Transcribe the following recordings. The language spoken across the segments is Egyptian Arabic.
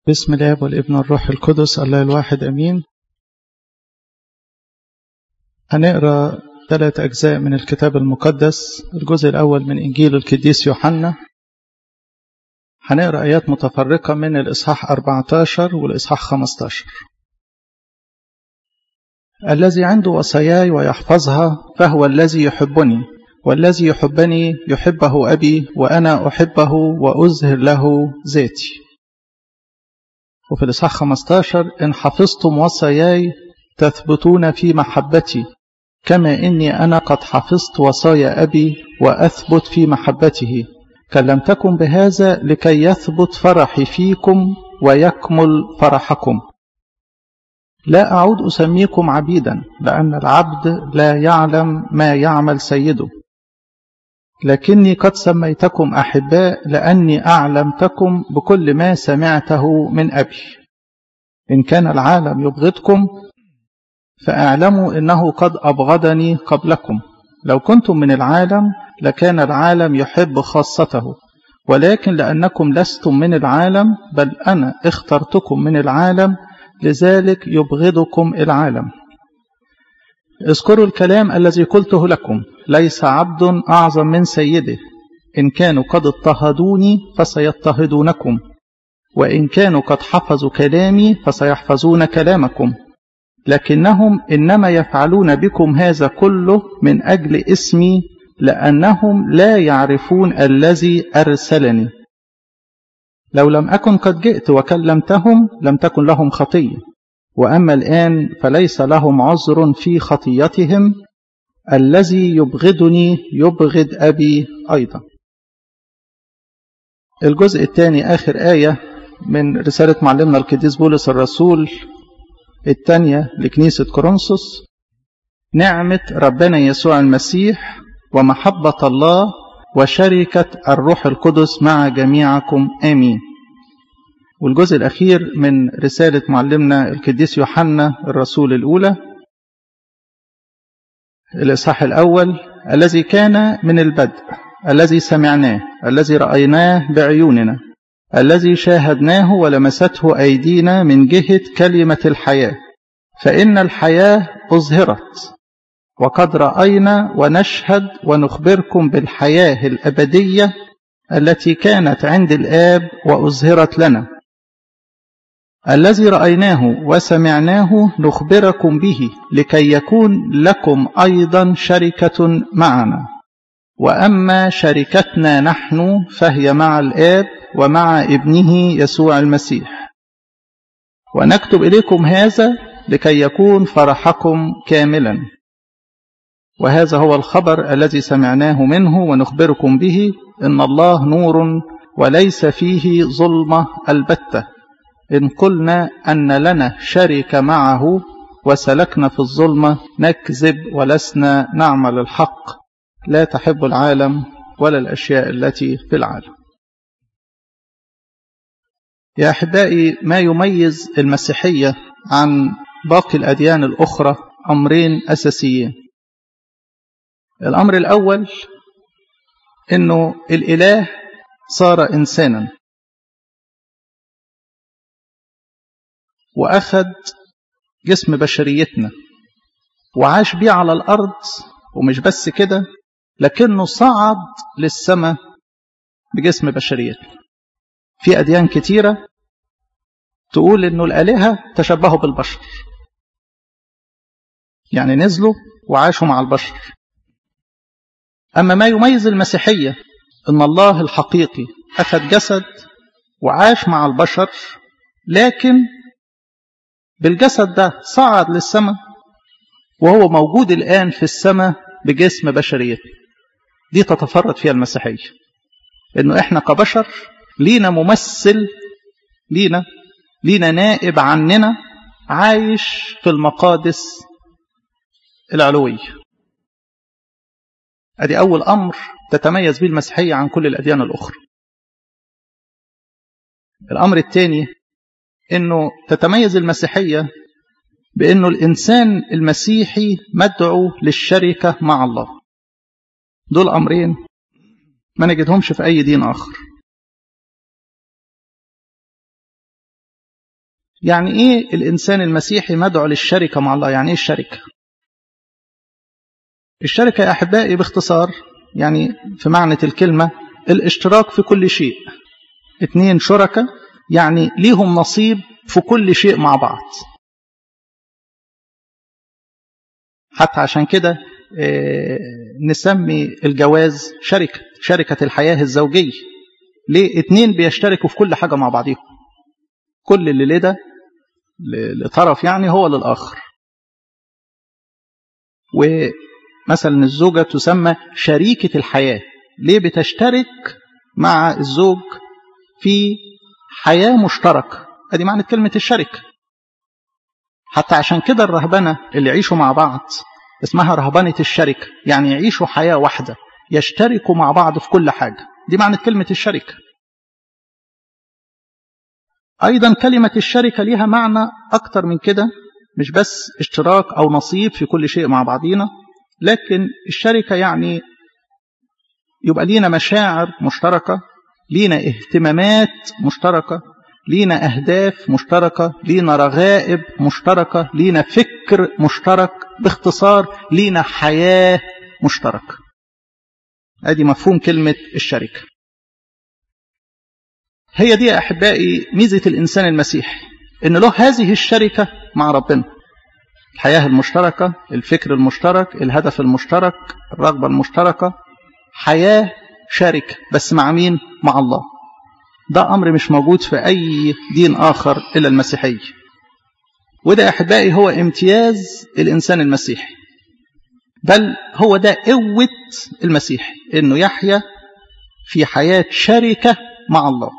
بسم الله والابن والروح القدس الله الواحد أمين هنقرأ ثلاث أجزاء من الكتاب المقدس الجزء الأول من إنجيل القديس يوحنا هنقرأ آيات متفرقة من الإصحاح 14 والإصحاح 15 الذي عنده وصاياي ويحفظها فهو الذي يحبني والذي يحبني يحبه أبي وأنا أحبه وأزهر له ذاتي وفي الإصحاح 15 إن حفظتم وصاياي تثبتون في محبتي كما إني أنا قد حفظت وصايا أبي وأثبت في محبته كلمتكم بهذا لكي يثبت فرحي فيكم ويكمل فرحكم لا أعود أسميكم عبيدا لأن العبد لا يعلم ما يعمل سيده لكني قد سميتكم أحباء لأني أعلمتكم بكل ما سمعته من أبي إن كان العالم يبغضكم فاعلموا إنه قد أبغضني قبلكم لو كنتم من العالم لكان العالم يحب خاصته ولكن لأنكم لستم من العالم بل أنا اخترتكم من العالم لذلك يبغضكم العالم اذكروا الكلام الذي قلته لكم ليس عبد أعظم من سيده إن كانوا قد اضطهدوني فسيضطهدونكم وإن كانوا قد حفظوا كلامي فسيحفظون كلامكم لكنهم إنما يفعلون بكم هذا كله من أجل اسمي لأنهم لا يعرفون الذي أرسلني لو لم أكن قد جئت وكلمتهم لم تكن لهم خطية وأما الآن فليس لهم عذر في خطيتهم الذي يبغضني يبغض أبي أيضا الجزء الثاني آخر آية من رسالة معلمنا القديس بولس الرسول الثانية لكنيسة كورنثوس نعمة ربنا يسوع المسيح ومحبة الله وشركة الروح القدس مع جميعكم آمين والجزء الأخير من رسالة معلمنا القديس يوحنا الرسول الأولى الإصحاح الأول الذي كان من البدء الذي سمعناه الذي رأيناه بعيوننا الذي شاهدناه ولمسته أيدينا من جهة كلمة الحياة فإن الحياة أظهرت وقد رأينا ونشهد ونخبركم بالحياة الأبدية التي كانت عند الآب وأظهرت لنا الذي رأيناه وسمعناه نخبركم به لكي يكون لكم أيضا شركة معنا وأما شركتنا نحن فهي مع الآب ومع ابنه يسوع المسيح ونكتب إليكم هذا لكي يكون فرحكم كاملا وهذا هو الخبر الذي سمعناه منه ونخبركم به إن الله نور وليس فيه ظلمة البتة إن قلنا أن لنا شركة معه وسلكنا في الظلمة نكذب ولسنا نعمل الحق لا تحب العالم ولا الأشياء التي في العالم يا أحبائي ما يميز المسيحية عن باقي الأديان الأخرى أمرين أساسيين الأمر الأول أنه الإله صار إنسانا وأخذ جسم بشريتنا وعاش بيه على الأرض ومش بس كده لكنه صعد للسماء بجسم بشريتنا في أديان كتيرة تقول أنه الآلهة تشبهوا بالبشر يعني نزلوا وعاشوا مع البشر أما ما يميز المسيحية أن الله الحقيقي أخذ جسد وعاش مع البشر لكن بالجسد ده صعد للسماء وهو موجود الآن في السماء بجسم بشريته دي تتفرد فيها المسيحية أنه إحنا كبشر لينا ممثل لينا لينا نائب عننا عايش في المقادس العلوية ادي اول امر تتميز به المسيحيه عن كل الاديان الاخرى الامر الثاني انه تتميز المسيحيه بانه الانسان المسيحي مدعو للشركه مع الله دول امرين ما نجدهمش في اي دين اخر يعني ايه الانسان المسيحي مدعو للشركه مع الله يعني ايه الشركه الشركه يا احبائي باختصار يعني في معنى الكلمه الاشتراك في كل شيء اتنين شركة يعني ليهم نصيب في كل شيء مع بعض حتى عشان كده نسمي الجواز شركة شركة الحياة الزوجية ليه اتنين بيشتركوا في كل حاجة مع بعضهم كل اللي لده لطرف يعني هو للآخر ومثلا الزوجة تسمى شريكة الحياة ليه بتشترك مع الزوج في حياة مشتركة ادي معنى كلمة الشركة حتى عشان كده الرهبنة اللي يعيشوا مع بعض اسمها رهبنة الشركة يعني يعيشوا حياة واحدة يشتركوا مع بعض في كل حاجة دي معنى كلمة الشركة أيضا كلمة الشركة ليها معنى أكتر من كده مش بس اشتراك أو نصيب في كل شيء مع بعضينا لكن الشركة يعني يبقى لينا مشاعر مشتركة لينا اهتمامات مشتركة لينا أهداف مشتركة لينا رغائب مشتركة لينا فكر مشترك باختصار لينا حياة مشتركة ادي مفهوم كلمة الشركة هي دي يا أحبائي ميزة الإنسان المسيحي إن له هذه الشركة مع ربنا الحياة المشتركة الفكر المشترك الهدف المشترك الرغبة المشتركة حياة شركة بس مع مين؟ مع الله ده أمر مش موجود في أي دين آخر إلا المسيحية وده يا أحبائي هو امتياز الإنسان المسيحي بل هو ده قوة المسيح إنه يحيا في حياة شركة مع الله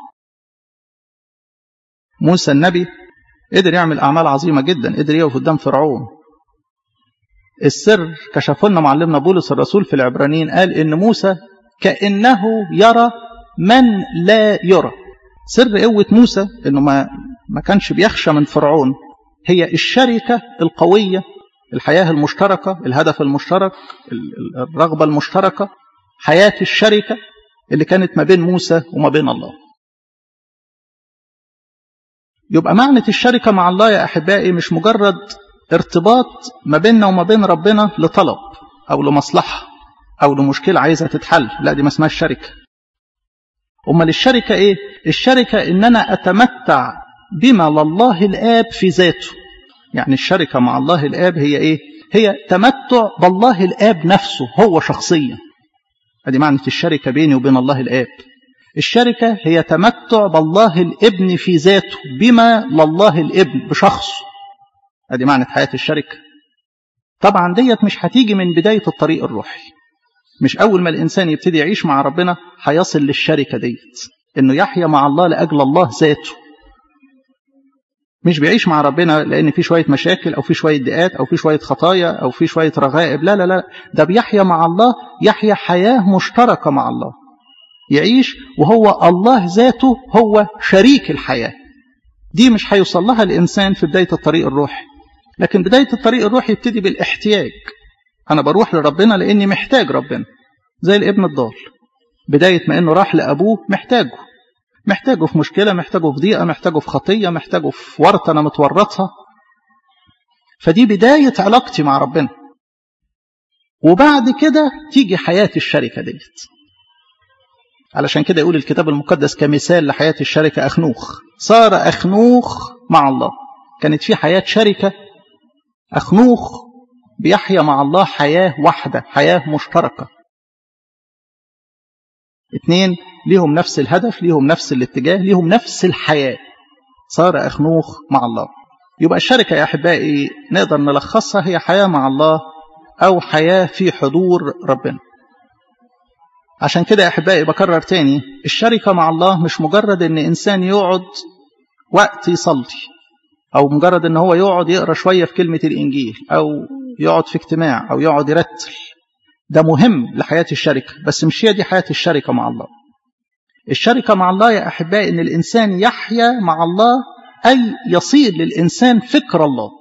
موسى النبي قدر يعمل أعمال عظيمة جدا قدر يقف قدام فرعون السر كشفه لنا معلمنا بولس الرسول في العبرانيين قال إن موسى كأنه يرى من لا يرى سر قوة موسى إنه ما ما كانش بيخشى من فرعون هي الشركة القوية الحياة المشتركة الهدف المشترك الرغبة المشتركة حياة الشركة اللي كانت ما بين موسى وما بين الله يبقى معنى الشركة مع الله يا أحبائي مش مجرد ارتباط ما بيننا وما بين ربنا لطلب أو لمصلحة أو لمشكلة عايزة تتحل لا دي ما اسمهاش شركة أمال الشركة إيه؟ الشركة إن أنا أتمتع بما لله الآب في ذاته يعني الشركة مع الله الآب هي إيه؟ هي تمتع بالله الآب نفسه هو شخصيا هذه معنى الشركة بيني وبين الله الآب الشركة هي تمتع بالله الابن في ذاته بما لله الابن بشخصه هذه معنى حياة الشركة طبعا ديت مش هتيجي من بداية الطريق الروحي مش أول ما الإنسان يبتدي يعيش مع ربنا هيصل للشركة ديت إنه يحيا مع الله لأجل الله ذاته مش بيعيش مع ربنا لأن في شوية مشاكل أو في شوية ضيقات أو في شوية خطايا أو في شوية رغائب لا لا لا ده بيحيا مع الله يحيا حياة مشتركة مع الله يعيش وهو الله ذاته هو شريك الحياة دي مش هيوصل لها الإنسان في بداية الطريق الروحي لكن بداية الطريق الروحي يبتدي بالاحتياج أنا بروح لربنا لأني محتاج ربنا زي الابن الضال بداية ما إنه راح لأبوه محتاجه محتاجه في مشكلة محتاجه في ضيقة محتاجه في خطية محتاجه في ورطة أنا متورطها فدي بداية علاقتي مع ربنا وبعد كده تيجي حياة الشركة ديت علشان كده يقول الكتاب المقدس كمثال لحياة الشركة أخنوخ صار أخنوخ مع الله كانت في حياة شركة أخنوخ بيحيا مع الله حياة واحدة حياة مشتركة اتنين ليهم نفس الهدف ليهم نفس الاتجاه ليهم نفس الحياة صار أخنوخ مع الله يبقى الشركة يا أحبائي نقدر نلخصها هي حياة مع الله أو حياة في حضور ربنا عشان كده يا أحبائي بكرر تاني الشركة مع الله مش مجرد إن إنسان يقعد وقت يصلي أو مجرد إن هو يقعد يقرأ شوية في كلمة الإنجيل أو يقعد في اجتماع أو يقعد يرتل ده مهم لحياة الشركة بس مش هي دي حياة الشركة مع الله الشركة مع الله يا أحبائي إن الإنسان يحيا مع الله أي يصير للإنسان فكر الله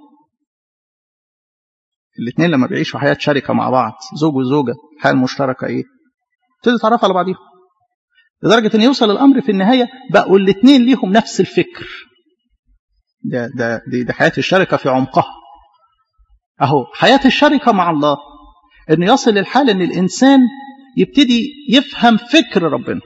الاثنين لما بيعيشوا حياة شركة مع بعض زوج وزوجة الحياة المشتركة إيه تبتدي تعرف على بعضيهم لدرجة أن يوصل الأمر في النهاية بقوا الاثنين ليهم نفس الفكر ده ده دي, دي حياة الشركة في عمقها أهو حياة الشركة مع الله أن يصل الحال أن الإنسان يبتدي يفهم فكر ربنا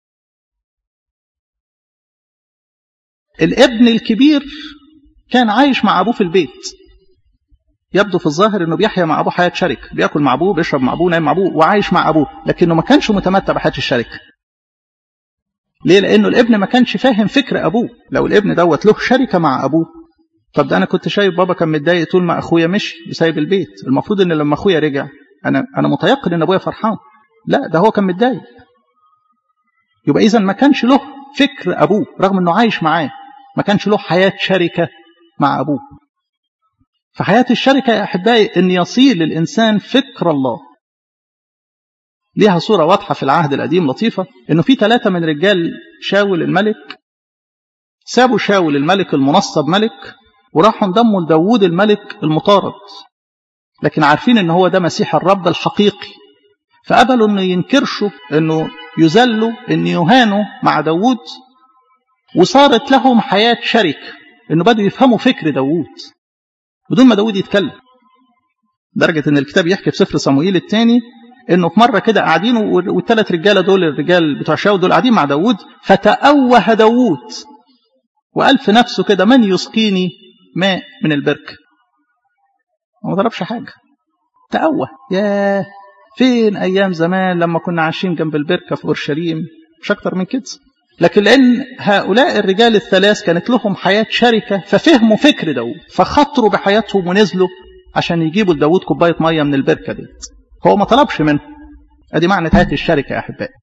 الابن الكبير كان عايش مع أبوه في البيت يبدو في الظاهر أنه بيحيا مع أبوه حياة شركة بياكل مع أبوه بيشرب مع أبوه نايم مع أبوه وعايش مع أبوه لكنه ما كانش متمتع بحياة الشركة ليه لأنه الابن ما كانش فاهم فكر أبوه لو الابن دوت له شركة مع أبوه طب ده أنا كنت شايف بابا كان متضايق طول ما أخويا مشي بسايب البيت المفروض أن لما أخويا رجع أنا أنا متيقن أن أبويا فرحان لا ده هو كان متضايق يبقى إذا ما كانش له فكر أبوه رغم أنه عايش معاه ما كانش له حياة شركة مع أبوه فحياة الشركة يا أحبائي أن يصير للإنسان فكر الله ليها صورة واضحة في العهد القديم لطيفة أنه في ثلاثة من رجال شاول الملك سابوا شاول الملك المنصب ملك وراحوا انضموا لداوود الملك المطارد لكن عارفين ان هو ده مسيح الرب الحقيقي فقبلوا انه ينكرشوا انه يذلوا انه يهانوا مع داوود وصارت لهم حياة شركة انه بدوا يفهموا فكر داوود بدون ما داوود يتكلم درجة ان الكتاب يحكي في سفر صموئيل الثاني انه في مره كده قاعدين والثلاث رجاله دول الرجال بتوع شاول دول قاعدين مع داوود فتأوه داوود وقال في نفسه كده من يسقيني ماء من البركه ما ضربش حاجه تأوه ياه فين ايام زمان لما كنا عايشين جنب البركه في اورشليم مش اكتر من كده لكن لان هؤلاء الرجال الثلاث كانت لهم حياه شركه ففهموا فكر داوود فخطروا بحياتهم ونزلوا عشان يجيبوا لداوود كوبايه ميه من البركه ديت هو ما طلبش منه ادي معنى هات الشركه يا احبائي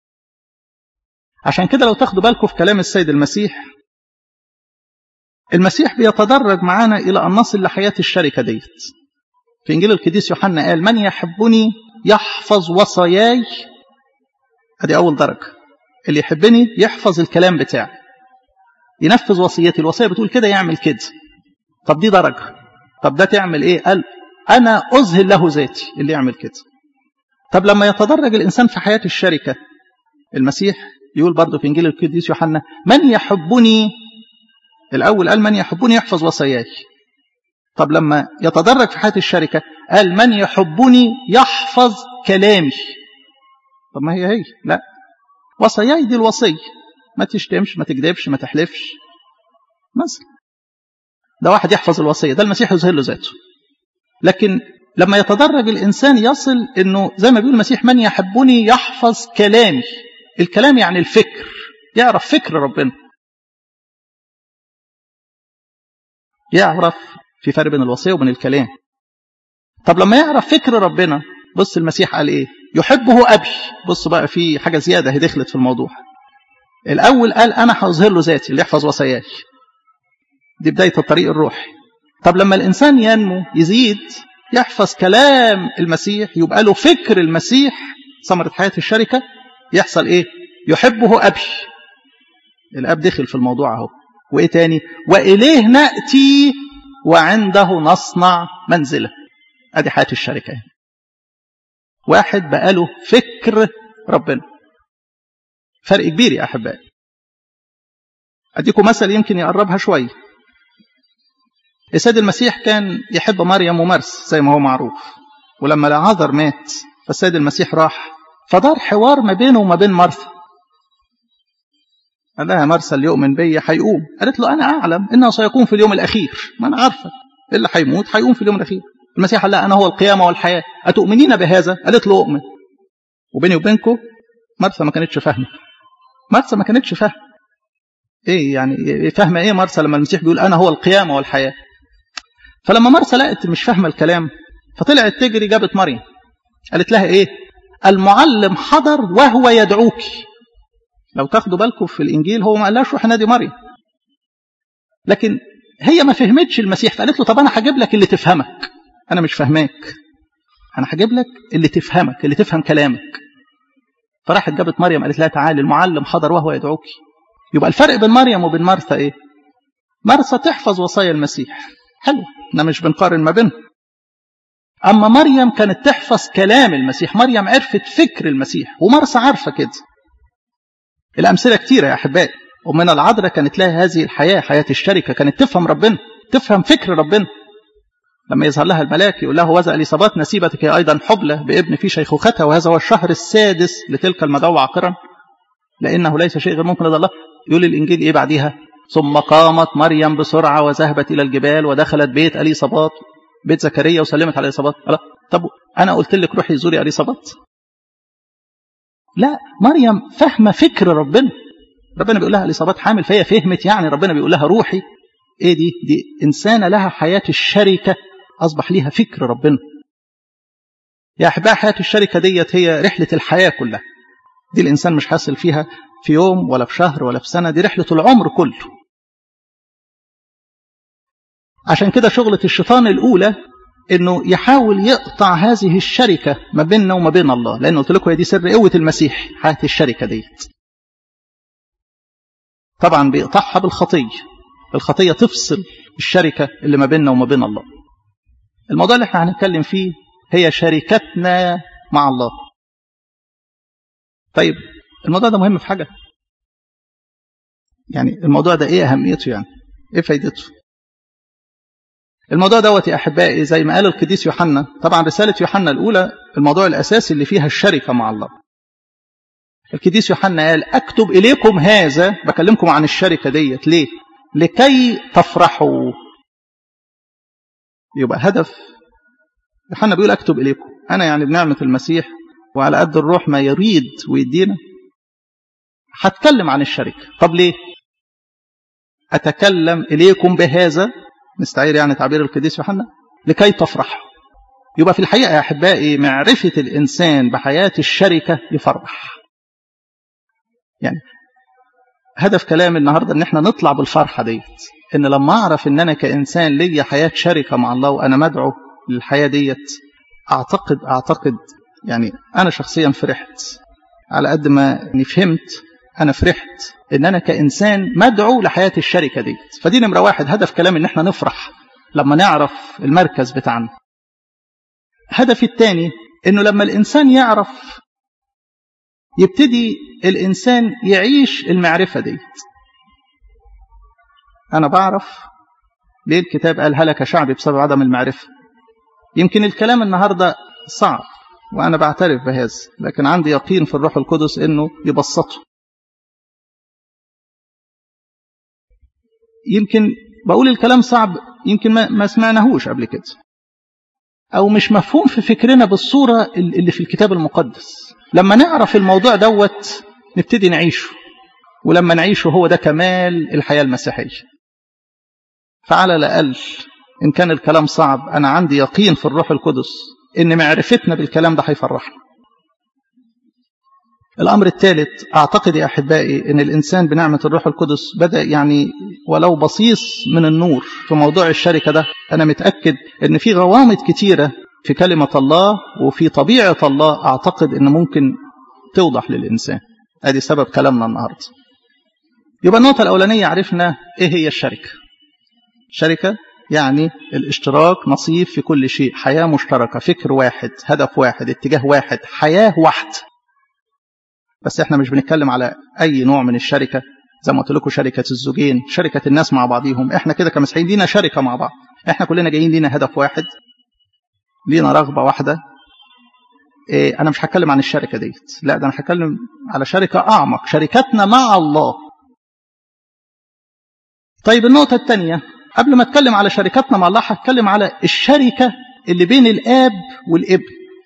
عشان كده لو تاخدوا بالكم في كلام السيد المسيح المسيح بيتدرج معانا الى ان نصل لحياه الشركه ديت في انجيل القديس يوحنا قال من يحبني يحفظ وصاياي ادي اول درجه اللي يحبني يحفظ الكلام بتاعي ينفذ وصيتي الوصيه بتقول كده يعمل كده طب دي درجه طب ده تعمل ايه قال أنا أظهر له ذاتي اللي يعمل كده طب لما يتدرج الإنسان في حياة الشركة المسيح يقول برضه في إنجيل القديس يوحنا من يحبني الأول قال من يحبني يحفظ وصاياي طب لما يتدرج في حياة الشركة قال من يحبني يحفظ كلامي طب ما هي هي لا وصاياي دي الوصية ما تشتمش ما تكذبش ما تحلفش مثلا ده واحد يحفظ الوصية ده المسيح يظهر له ذاته لكن لما يتدرج الإنسان يصل أنه زي ما بيقول المسيح من يحبني يحفظ كلامي الكلام يعني الفكر يعرف فكر ربنا يعرف في فرق بين الوصية وبين الكلام طب لما يعرف فكر ربنا بص المسيح قال ايه يحبه أبي بص بقى في حاجة زيادة هي دخلت في الموضوع الأول قال أنا هظهر له ذاتي اللي يحفظ وصاياي دي بداية الطريق الروحي طب لما الإنسان ينمو يزيد يحفظ كلام المسيح يبقى له فكر المسيح ثمرة حياة الشركة يحصل إيه يحبه أبي الأب دخل في الموضوع أهو وإيه تاني وإليه نأتي وعنده نصنع منزلة أدي حياة الشركة واحد بقى له فكر ربنا فرق كبير يا أحبائي أديكم مثل يمكن يقربها شوية السيد المسيح كان يحب مريم ومرس زي ما هو معروف ولما لعازر مات فالسيد المسيح راح فدار حوار ما بينه وما بين مرثا قال لها مرسى اللي يؤمن بي هيقوم قالت له انا اعلم انه سيقوم في اليوم الاخير ما انا عارفه اللي هيموت هيقوم في اليوم الاخير المسيح قال لها انا هو القيامه والحياه اتؤمنين بهذا قالت له اؤمن وبيني وبينكم مرسى ما كانتش فاهمه مرسى ما كانتش فاهمه ايه يعني فاهمه ايه مرسى لما المسيح بيقول انا هو القيامه والحياه فلما مرسى لقت مش فاهمه الكلام فطلعت تجري جابت مريم قالت لها ايه المعلم حضر وهو يدعوك لو تاخدوا بالكم في الانجيل هو ما قالهاش روح نادي مريم لكن هي ما فهمتش المسيح فقالت له طب انا هجيب لك اللي تفهمك انا مش فاهماك انا هجيب لك اللي تفهمك اللي تفهم كلامك فراحت جابت مريم قالت لها تعالي المعلم حضر وهو يدعوك يبقى الفرق بين مريم وبين مرثا ايه مرثا تحفظ وصايا المسيح حلو احنا مش بنقارن ما بينهم اما مريم كانت تحفظ كلام المسيح مريم عرفت فكر المسيح ومرثا عارفه كده الامثله كتيره يا احبائي أمنا العذراء كانت لها هذه الحياة حياة الشركة كانت تفهم ربنا تفهم فكر ربنا لما يظهر لها الملاك يقول لها وزع اليصابات نسيبتك هي أيضا حبلة بابن في شيخوختها وهذا هو الشهر السادس لتلك المدعوة عاقرا لأنه ليس شيء غير ممكن لدى الله يقول الإنجيل إيه بعديها ثم قامت مريم بسرعة وذهبت إلى الجبال ودخلت بيت أليصابات بيت زكريا وسلمت على أليصابات طب أنا قلت لك روحي زوري أليصابات لا مريم فاهمة فكر ربنا ربنا بيقول لها أليصابات حامل فهي فهمت يعني ربنا بيقول لها روحي ايه دي دي إنسانة لها حياة الشركة أصبح ليها فكر ربنا يا أحباء حياة الشركة ديت هي رحلة الحياة كلها دي الإنسان مش حاصل فيها في يوم ولا في شهر ولا في سنة دي رحلة العمر كله عشان كده شغلة الشيطان الأولى انه يحاول يقطع هذه الشركة ما بيننا وما بين الله لأنه قلت لكم هي دي سر قوة المسيح حياة الشركة ديت طبعا بيقطعها بالخطية الخطية تفصل الشركة اللي ما بيننا وما بين الله الموضوع اللي احنا هنتكلم فيه هي شركتنا مع الله طيب الموضوع ده مهم في حاجة يعني الموضوع ده ايه اهميته يعني ايه فايدته الموضوع دوت يا احبائي زي ما قال القديس يوحنا طبعا رساله يوحنا الاولى الموضوع الاساسي اللي فيها الشركه مع الله القديس يوحنا قال اكتب اليكم هذا بكلمكم عن الشركه ديت ليه لكي تفرحوا يبقى هدف يوحنا بيقول اكتب اليكم انا يعني بنعمه المسيح وعلى قد الروح ما يريد ويدينا هتكلم عن الشركه طب ليه اتكلم اليكم بهذا نستعير يعني تعبير القديس يوحنا لكي تفرحوا يبقى في الحقيقة يا أحبائي معرفة الإنسان بحياة الشركة يفرح يعني هدف كلام النهاردة ان احنا نطلع بالفرحة ديت ان لما اعرف ان انا كإنسان ليا حياة شركة مع الله وانا مدعو للحياة ديت اعتقد اعتقد يعني انا شخصيا فرحت على قد ما اني فهمت انا فرحت ان انا كانسان مدعو لحياه الشركه دي فدي نمره واحد هدف كلام ان احنا نفرح لما نعرف المركز بتاعنا هدفي الثاني انه لما الانسان يعرف يبتدي الانسان يعيش المعرفه دي انا بعرف ليه الكتاب قال هلك شعبي بسبب عدم المعرفه يمكن الكلام النهارده صعب وانا بعترف بهذا لكن عندي يقين في الروح القدس انه يبسطه يمكن بقول الكلام صعب يمكن ما, ما سمعناهوش قبل كده أو مش مفهوم في فكرنا بالصورة اللي في الكتاب المقدس لما نعرف الموضوع دوت نبتدي نعيشه ولما نعيشه هو ده كمال الحياة المسيحية فعلى الأقل إن كان الكلام صعب أنا عندي يقين في الروح القدس إن معرفتنا بالكلام ده هيفرحنا الأمر الثالث أعتقد يا أحبائي أن الإنسان بنعمة الروح القدس بدأ يعني ولو بصيص من النور في موضوع الشركة ده أنا متأكد أن في غوامض كتيرة في كلمة الله وفي طبيعة الله أعتقد أن ممكن توضح للإنسان هذه سبب كلامنا النهاردة يبقى النقطة الأولانية عرفنا إيه هي الشركة شركة يعني الاشتراك نصيب في كل شيء حياة مشتركة فكر واحد هدف واحد اتجاه واحد حياة واحدة بس احنا مش بنتكلم على اي نوع من الشركه زي ما قلت لكم شركه الزوجين شركه الناس مع بعضيهم احنا كده كمسيحيين لينا شركه مع بعض احنا كلنا جايين لينا هدف واحد لينا رغبه واحده إيه انا مش هتكلم عن الشركه ديت لا ده انا هتكلم على شركه اعمق شركتنا مع الله طيب النقطه الثانيه قبل ما اتكلم على شركتنا مع الله هتكلم على الشركه اللي بين الاب والابن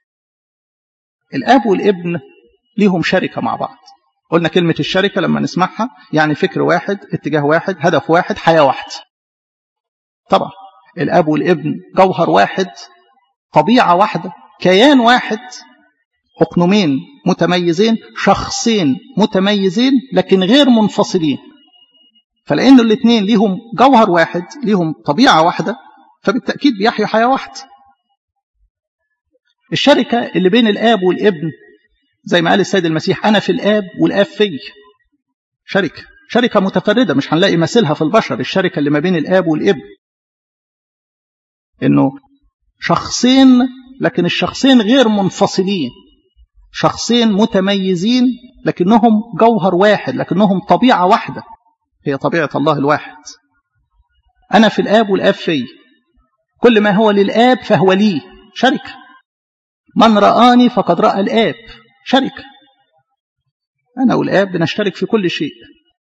الاب والابن ليهم شركة مع بعض قلنا كلمة الشركة لما نسمعها يعني فكر واحد اتجاه واحد هدف واحد حياة واحدة طبعا الأب والابن جوهر واحد طبيعة واحدة كيان واحد حكمين متميزين شخصين متميزين لكن غير منفصلين فلأن الاثنين ليهم جوهر واحد ليهم طبيعة واحدة فبالتأكيد بيحيوا حياة واحدة الشركة اللي بين الآب والابن زي ما قال السيد المسيح أنا في الآب والآب في شركة شركة متفردة مش هنلاقي مثيلها في البشر الشركة اللي ما بين الآب والابن إنه شخصين لكن الشخصين غير منفصلين شخصين متميزين لكنهم جوهر واحد لكنهم طبيعة واحدة هي طبيعة الله الواحد أنا في الآب والآب في كل ما هو للآب فهو لي شركة من رآني فقد رأى الآب شركة أنا والآب بنشترك في كل شيء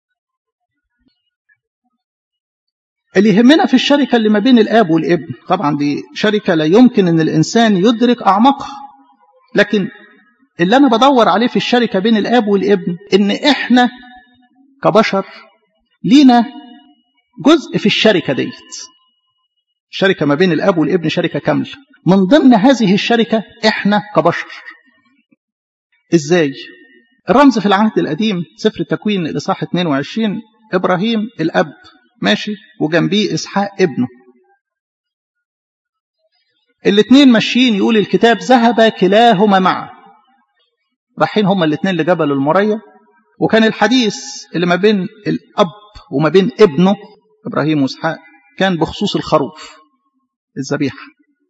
اللي يهمنا في الشركة اللي ما بين الآب والابن طبعا دي شركة لا يمكن أن الإنسان يدرك أعمقها لكن اللي أنا بدور عليه في الشركة بين الآب والابن إن إحنا كبشر لينا جزء في الشركة ديت الشركة ما بين الأب والابن شركة كاملة من ضمن هذه الشركة إحنا كبشر إزاي؟ الرمز في العهد القديم سفر التكوين الإصحاح 22 إبراهيم الأب ماشي وجنبيه إسحاق ابنه الاثنين ماشيين يقول الكتاب ذهب كلاهما معا رايحين هما الاثنين لجبل المريا وكان الحديث اللي ما بين الأب وما بين ابنه إبراهيم وإسحاق كان بخصوص الخروف الذبيحة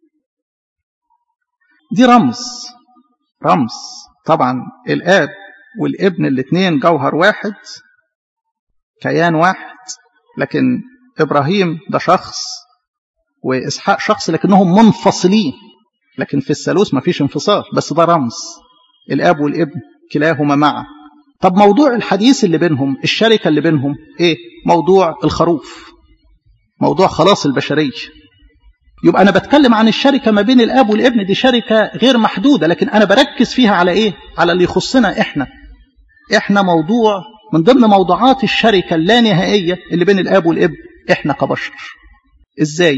دي رمز رمز طبعا الآب والابن الاثنين جوهر واحد كيان واحد لكن إبراهيم ده شخص وإسحاق شخص لكنهم منفصلين لكن في الثالوث ما فيش انفصال بس ده رمز الآب والابن كلاهما معا طب موضوع الحديث اللي بينهم الشركة اللي بينهم ايه موضوع الخروف موضوع خلاص البشرية يبقى أنا بتكلم عن الشركة ما بين الآب والابن دي شركة غير محدودة لكن أنا بركز فيها على إيه على اللي يخصنا إحنا إحنا موضوع من ضمن موضوعات الشركة اللانهائية اللي بين الآب والابن إحنا كبشر إزاي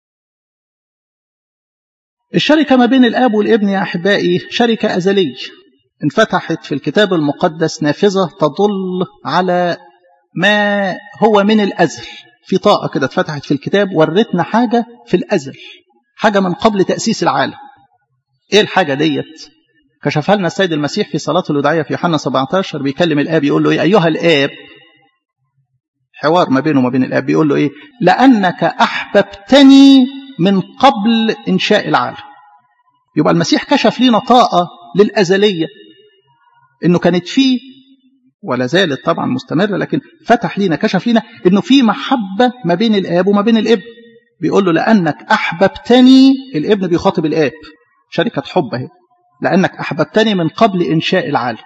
الشركة ما بين الآب والابن يا أحبائي شركة أزلية انفتحت في الكتاب المقدس نافذة تدل على ما هو من الأزل في طاقة كده اتفتحت في الكتاب ورتنا حاجة في الأزل حاجة من قبل تأسيس العالم إيه الحاجة ديت كشفها لنا السيد المسيح في صلاة الوداعية في يوحنا 17 بيكلم الآب يقول له إيه أيها الآب حوار ما بينه وما بين الآب بيقول له إيه لأنك أحببتني من قبل إنشاء العالم يبقى المسيح كشف لنا طاقة للأزلية إنه كانت فيه ولا زالت طبعا مستمرة لكن فتح لنا كشف لنا إنه في محبة ما بين الآب وما بين الابن بيقول له لأنك أحببتني الابن بيخاطب الآب شركة حب اهي لأنك أحببتني من قبل إنشاء العالم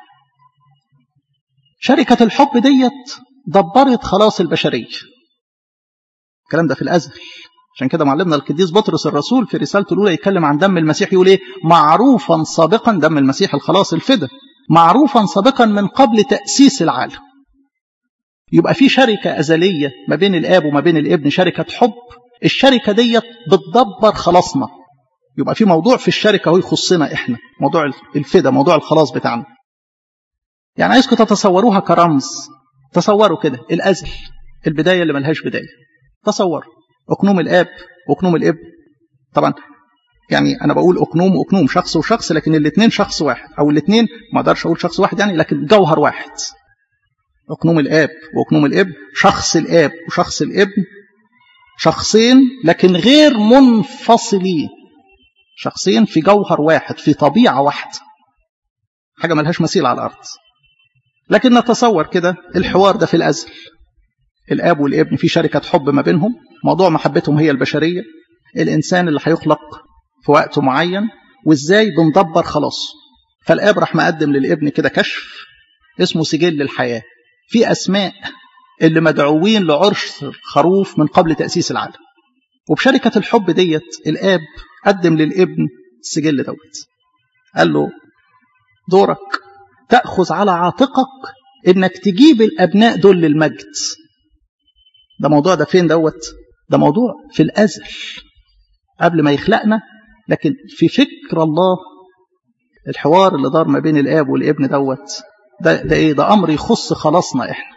شركة الحب ديت دبرت خلاص البشرية الكلام ده في الأزل عشان كده معلمنا القديس بطرس الرسول في رسالته الأولى يتكلم عن دم المسيح يقول إيه معروفا سابقا دم المسيح الخلاص الفدا معروفا سابقا من قبل تأسيس العالم يبقى في شركة أزلية ما بين الآب وما بين الابن شركة حب الشركة ديت بتدبر خلاصنا يبقى في موضوع في الشركة هو يخصنا إحنا موضوع الفدا موضوع الخلاص بتاعنا يعني عايزكم تتصوروها كرمز تصوروا كده الأزل البداية اللي ملهاش بداية تصوروا أقنوم الآب وأقنوم الابن طبعا يعني أنا بقول أقنوم وأقنوم شخص وشخص لكن الاثنين شخص واحد أو الاثنين ما أقدرش أقول شخص واحد يعني لكن جوهر واحد أقنوم الآب وأقنوم الابن شخص الآب وشخص الابن شخصين لكن غير منفصلين شخصين في جوهر واحد في طبيعة واحدة حاجة ملهاش مثيل على الأرض لكن نتصور كده الحوار ده في الأزل الآب والابن في شركة حب ما بينهم موضوع محبتهم هي البشرية الإنسان اللي هيخلق في وقت معين وإزاي بندبر خلاص فالآب راح مقدم للابن كده كشف اسمه سجل الحياة في أسماء اللي مدعوين لعرش الخروف من قبل تأسيس العالم وبشركة الحب ديت الآب قدم للابن السجل دوت قال له دورك تأخذ على عاتقك إنك تجيب الأبناء دول للمجد ده موضوع ده فين دوت ده موضوع في الأزل قبل ما يخلقنا لكن في فكر الله الحوار اللي دار ما بين الآب والابن دوت ده, ده إيه ده أمر يخص خلاصنا إحنا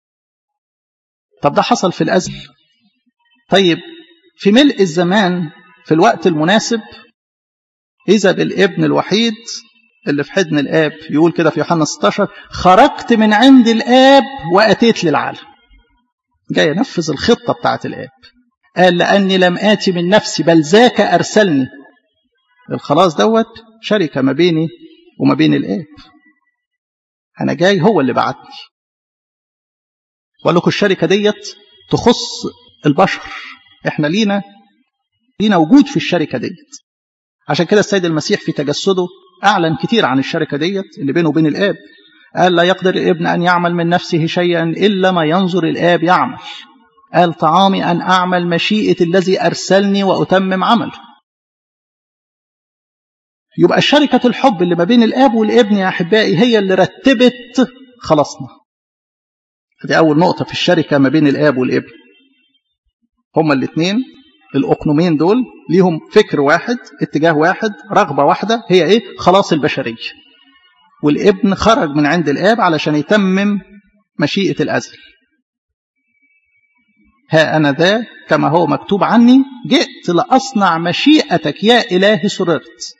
طب ده حصل في الأزل طيب في ملء الزمان في الوقت المناسب إذا بالابن الوحيد اللي في حضن الآب يقول كده في يوحنا 16 خرجت من عند الآب وأتيت للعالم جاي ينفذ الخطة بتاعت الآب قال لأني لم آتي من نفسي بل ذاك أرسلني الخلاص دوت شركة ما بيني وما بين الآب أنا جاي هو اللي بعتني وقال لكم الشركة ديت تخص البشر احنا لينا لينا وجود في الشركة ديت عشان كده السيد المسيح في تجسده أعلن كتير عن الشركة ديت اللي بينه وبين الآب قال لا يقدر الابن أن يعمل من نفسه شيئا إلا ما ينظر الآب يعمل قال طعامي أن أعمل مشيئة الذي أرسلني وأتمم عمله يبقى الشركة الحب اللي ما بين الآب والابن يا أحبائي هي اللي رتبت خلاصنا دي أول نقطة في الشركة ما بين الآب والابن هما الاثنين الأقنومين دول ليهم فكر واحد اتجاه واحد رغبة واحدة هي إيه خلاص البشرية والابن خرج من عند الآب علشان يتمم مشيئة الأزل ها أنا ذا كما هو مكتوب عني جئت لأصنع مشيئتك يا إلهي سررت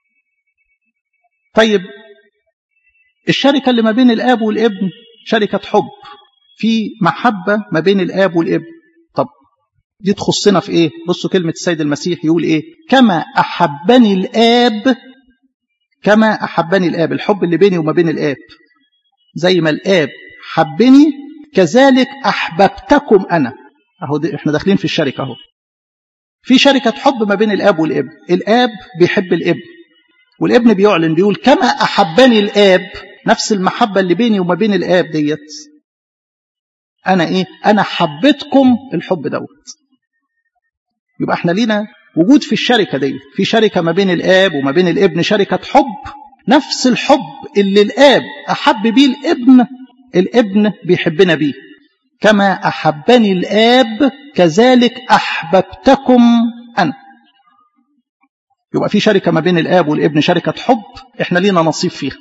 طيب الشركة اللي ما بين الآب والابن شركة حب في محبة ما بين الآب والابن طب دي تخصنا في إيه بصوا كلمة السيد المسيح يقول إيه كما أحبني الآب كما أحبني الآب الحب اللي بيني وما بين الآب زي ما الآب حبني كذلك أحببتكم أنا أهو دي احنا داخلين في الشركة أهو في شركة حب ما بين الآب والابن الآب بيحب الابن والابن بيعلن بيقول كما أحبني الآب نفس المحبة اللي بيني وما بين الآب ديت أنا إيه أنا حبيتكم الحب دوت يبقى احنا لينا وجود في الشركة دي في شركة ما بين الآب وما بين الابن شركة حب نفس الحب اللي الآب أحب بيه الابن الابن بيحبنا بيه كما أحبني الآب كذلك أحببتكم أنا يبقى في شركة ما بين الآب والابن شركة حب احنا لينا نصيب فيها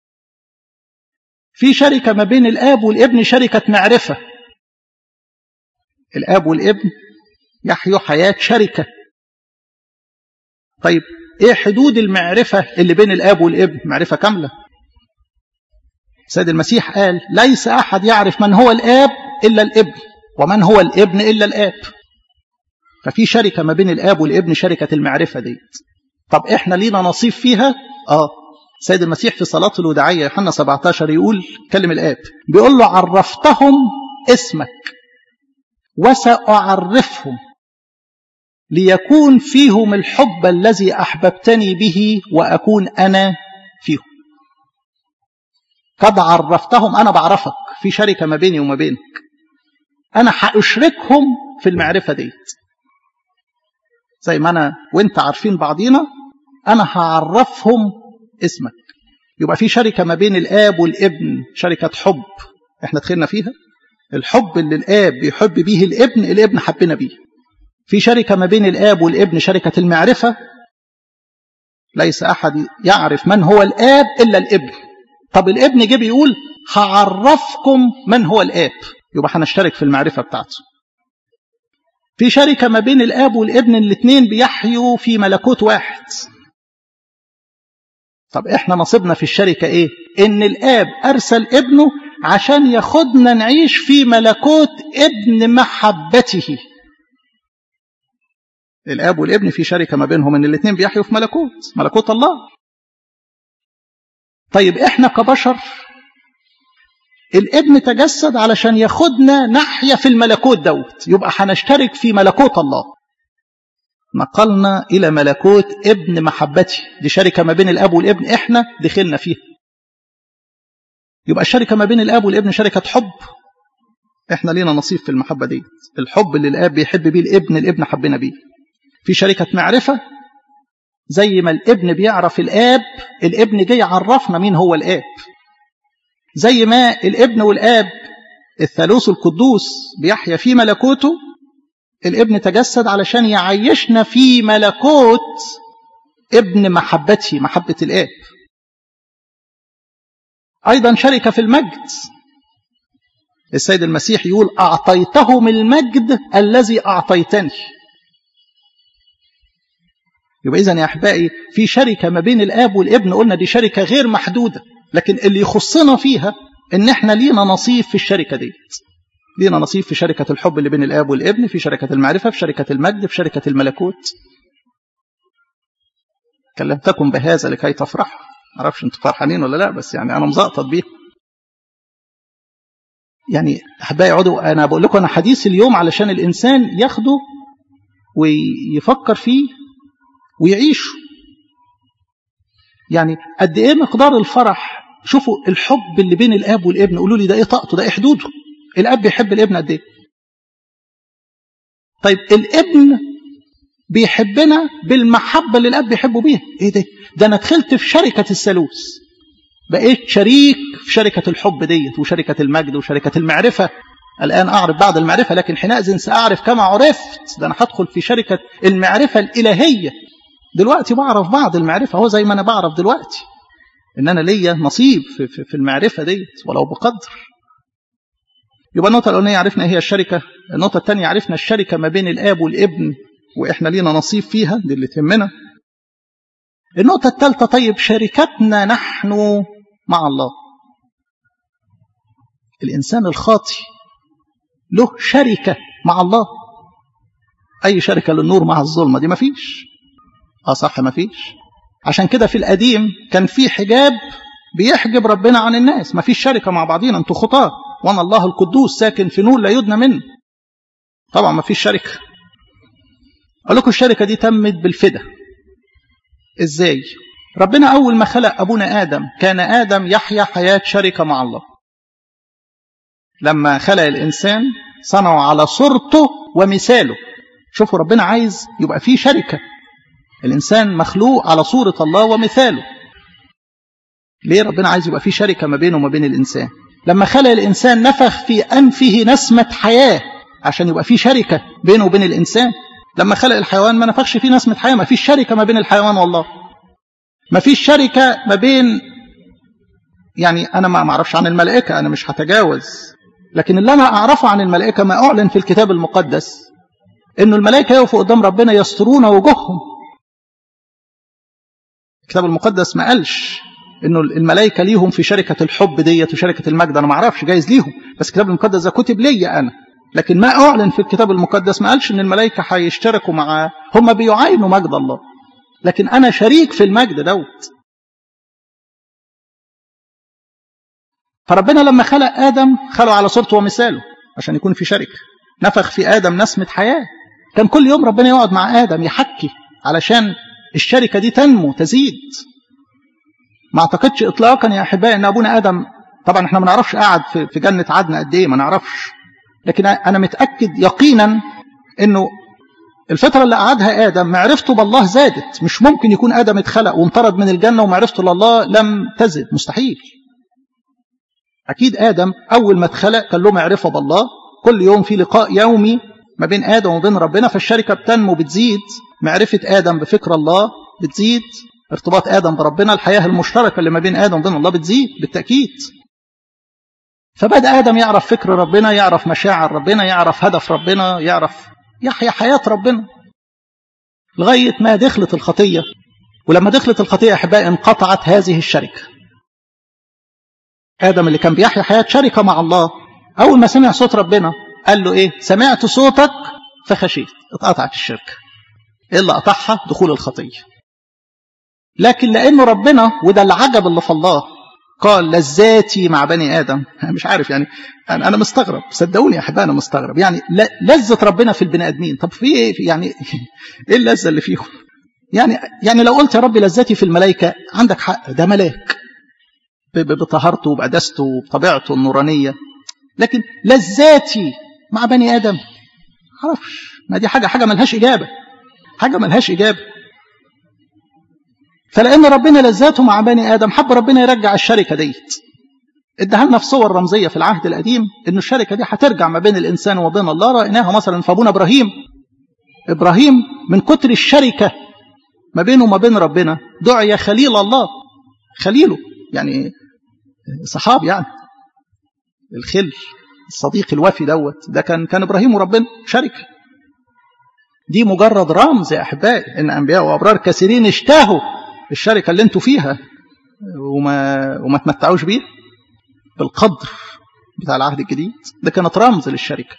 في شركة ما بين الآب والابن شركة معرفة الآب والابن يحيوا حياة شركة طيب ايه حدود المعرفة اللي بين الآب والابن معرفة كاملة سيد المسيح قال ليس أحد يعرف من هو الآب إلا الابن ومن هو الابن إلا الآب ففي شركة ما بين الآب والابن شركة المعرفة ديت طب إحنا لينا نصيب فيها آه سيد المسيح في صلاة الوداعية يوحنا 17 يقول كلم الآب بيقول له عرفتهم اسمك وسأعرفهم ليكون فيهم الحب الذي أحببتني به وأكون أنا فيهم قد عرفتهم أنا بعرفك في شركة ما بيني وما بينك أنا هأشركهم في المعرفة ديت زي ما أنا وإنت عارفين بعضينا أنا هعرفهم اسمك يبقى في شركة ما بين الآب والابن شركة حب احنا دخلنا فيها الحب اللي الآب بيحب به الابن الابن حبنا بيه في شركة ما بين الآب والابن شركة المعرفة ليس أحد يعرف من هو الآب إلا الابن طب الابن جه بيقول هعرفكم من هو الآب يبقى هنشترك في المعرفة بتاعته في شركة ما بين الآب والابن الاثنين بيحيوا في ملكوت واحد طب احنا نصيبنا في الشركة ايه ان الآب أرسل ابنه عشان ياخدنا نعيش في ملكوت ابن محبته الاب والابن في شركه ما بينهم ان الاثنين بيحيوا في ملكوت ملكوت الله طيب احنا كبشر الابن تجسد علشان ياخدنا ناحيه في الملكوت دوت يبقى هنشترك في ملكوت الله نقلنا الى ملكوت ابن محبتي دي شركه ما بين الاب والابن احنا دخلنا فيها يبقى الشركه ما بين الاب والابن شركه حب احنا لينا نصيب في المحبه دي الحب اللي الاب بيحب بيه الابن الابن حبنا بيه في شركة معرفة زي ما الابن بيعرف الآب الابن جاي يعرفنا مين هو الآب زي ما الابن والآب الثالوث القدوس بيحيا في ملكوته الابن تجسد علشان يعيشنا في ملكوت ابن محبته محبة الآب أيضا شركة في المجد السيد المسيح يقول أعطيتهم المجد الذي أعطيتني يبقى إذا يا أحبائي في شركة ما بين الآب والابن قلنا دي شركة غير محدودة لكن اللي يخصنا فيها إن إحنا لينا نصيب في الشركة دي لينا نصيب في شركة الحب اللي بين الآب والابن في شركة المعرفة في شركة المجد في شركة الملكوت كلمتكم بهذا لكي تفرحوا معرفش انتوا فرحانين ولا لا بس يعني أنا مزقطط بيه يعني احبائي يقعدوا انا بقول لكم انا حديث اليوم علشان الانسان ياخده ويفكر فيه ويعيشه يعني قد ايه مقدار الفرح شوفوا الحب اللي بين الاب والابن قولوا لي ده ايه طاقته ده ايه حدوده الاب بيحب الابن قد ايه طيب الابن بيحبنا بالمحبه اللي الاب بيحبه بيها ايه ده ده انا دخلت في شركه الثالوث بقيت شريك في شركه الحب ديت وشركه المجد وشركه المعرفه الان اعرف بعض المعرفه لكن حينئذ ساعرف كما عرفت ده انا هدخل في شركه المعرفه الالهيه دلوقتي بعرف بعض المعرفه هو زي ما انا بعرف دلوقتي ان انا ليا نصيب في, في, في المعرفه ديت ولو بقدر يبقى النقطه الاولانيه عرفنا هي الشركه النقطه الثانيه عرفنا الشركه ما بين الاب والابن واحنا لينا نصيب فيها دي اللي تهمنا النقطه الثالثه طيب شركتنا نحن مع الله الانسان الخاطي له شركه مع الله اي شركه للنور مع الظلمه دي مفيش اه صح مفيش عشان كده في القديم كان في حجاب بيحجب ربنا عن الناس مفيش شركه مع بعضينا انتوا خطاه وانا الله القدوس ساكن في نور لا يدنى منه طبعا مفيش شركه اقول لكم الشركه دي تمت بالفدا ازاي ربنا اول ما خلق ابونا ادم كان ادم يحيا حياه شركه مع الله لما خلق الانسان صنعه على صورته ومثاله شوفوا ربنا عايز يبقى فيه شركه الإنسان مخلوق على صورة الله ومثاله ليه ربنا عايز يبقى في شركة ما بينه وما بين الإنسان لما خلق الإنسان نفخ في أنفه نسمة حياة عشان يبقى في شركة بينه وبين الإنسان لما خلق الحيوان ما نفخش فيه نسمة حياة ما فيش شركة ما بين الحيوان والله ما فيش شركة ما بين يعني أنا ما أعرفش عن الملائكة أنا مش هتجاوز لكن اللي أنا أعرفه عن الملائكة ما أعلن في الكتاب المقدس إنه الملائكة يقفوا قدام ربنا يسترون وجوههم الكتاب المقدس ما قالش انه الملائكه ليهم في شركه الحب ديت وشركه المجد انا ما اعرفش جايز ليهم بس الكتاب المقدس ده كتب ليا انا لكن ما اعلن في الكتاب المقدس ما قالش ان الملائكه هيشتركوا مع هم بيعاينوا مجد الله لكن انا شريك في المجد دوت فربنا لما خلق ادم خلقه على صورته ومثاله عشان يكون في شركه نفخ في ادم نسمه حياه كان كل يوم ربنا يقعد مع ادم يحكي علشان الشركة دي تنمو تزيد ما اعتقدش اطلاقا يا احبائي ان ابونا ادم طبعا احنا ما نعرفش قاعد في جنة عدن قد ايه ما نعرفش لكن انا متأكد يقينا انه الفترة اللي قعدها ادم معرفته بالله زادت مش ممكن يكون ادم اتخلق وانطرد من الجنة ومعرفته لله لم تزد مستحيل اكيد ادم اول ما اتخلق كان له معرفة بالله كل يوم في لقاء يومي ما بين ادم وبين ربنا فالشركة بتنمو بتزيد معرفة آدم بفكر الله بتزيد ارتباط آدم بربنا الحياة المشتركة اللي ما بين آدم وبين الله بتزيد بالتأكيد فبدأ آدم يعرف فكر ربنا يعرف مشاعر ربنا يعرف هدف ربنا يعرف يحيا حياة ربنا لغاية ما دخلت الخطية ولما دخلت الخطية أحبائي انقطعت هذه الشركة آدم اللي كان بيحيا حياة شركة مع الله أول ما سمع صوت ربنا قال له إيه سمعت صوتك فخشيت اتقطعت الشركة إيه اللي قطعها دخول الخطية لكن لأنه ربنا وده العجب اللي في الله قال لذاتي مع بني آدم مش عارف يعني أنا مستغرب صدقوني يا أحبائي أنا مستغرب يعني لذة ربنا في البني آدمين طب في إيه يعني إيه اللذة اللي فيهم يعني يعني لو قلت يا ربي لذتي في الملائكة عندك حق ده ملاك بطهارته وبقداسته وبطبيعته النورانية لكن لذاتي مع بني آدم معرفش ما دي حاجة حاجة ملهاش إجابة حاجة ملهاش إجابة فلأن ربنا لذاته مع بني آدم حب ربنا يرجع الشركة ديت ادها لنا في صور رمزية في العهد القديم إن الشركة دي هترجع ما بين الإنسان وبين الله رأيناها مثلا في أبونا إبراهيم إبراهيم من كتر الشركة ما بينه وما بين ربنا دعي خليل الله خليله يعني صحاب يعني الخل الصديق الوفي دوت ده كان كان ابراهيم وربنا شركه دي مجرد رمز يا احبائي ان انبياء وابرار كثيرين اشتهوا الشركه اللي انتوا فيها وما وما تمتعوش بيها بالقدر بتاع العهد الجديد ده كانت رمز للشركه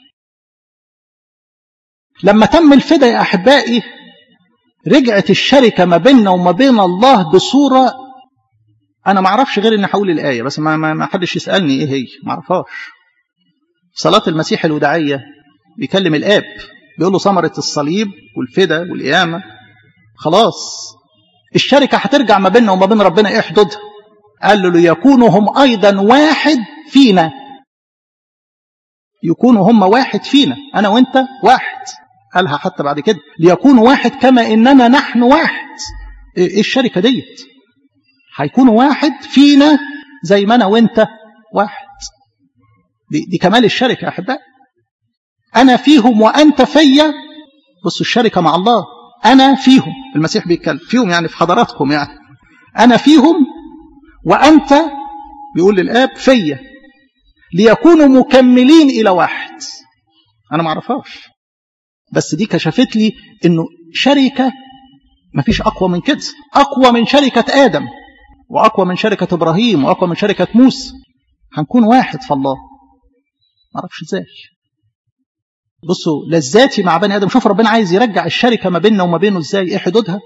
لما تم الفدا يا احبائي رجعت الشركه ما بيننا وما بين الله بصوره انا ما اعرفش غير ان هقول الايه بس ما ما حدش يسالني ايه هي ما اعرفهاش صلاة المسيح الوداعية بيكلم الآب بيقول له ثمرة الصليب والفدا والقيامة خلاص الشركة هترجع ما بيننا وما بين ربنا ايه حدودها قال له ليكونوا هم أيضا واحد فينا يكونوا هم واحد فينا أنا وأنت واحد قالها حتى بعد كده ليكونوا واحد كما إننا نحن واحد إيه الشركة ديت هيكونوا واحد فينا زي ما أنا وأنت واحد دي, دي كمال الشركة يا أحبائي أنا فيهم وأنت فيا بصوا الشركة مع الله أنا فيهم المسيح بيتكلم فيهم يعني في حضراتكم يعني أنا فيهم وأنت بيقول للآب فيا ليكونوا مكملين إلى واحد أنا ما أعرفهاش بس دي كشفت لي إنه شركة ما فيش أقوى من كده أقوى من شركة آدم وأقوى من شركة إبراهيم وأقوى من شركة موسى هنكون واحد في الله ما أعرفش إزاي بصوا لذاتي مع بني ادم شوف ربنا عايز يرجع الشركه ما بيننا وما بينه ازاي ايه حدودها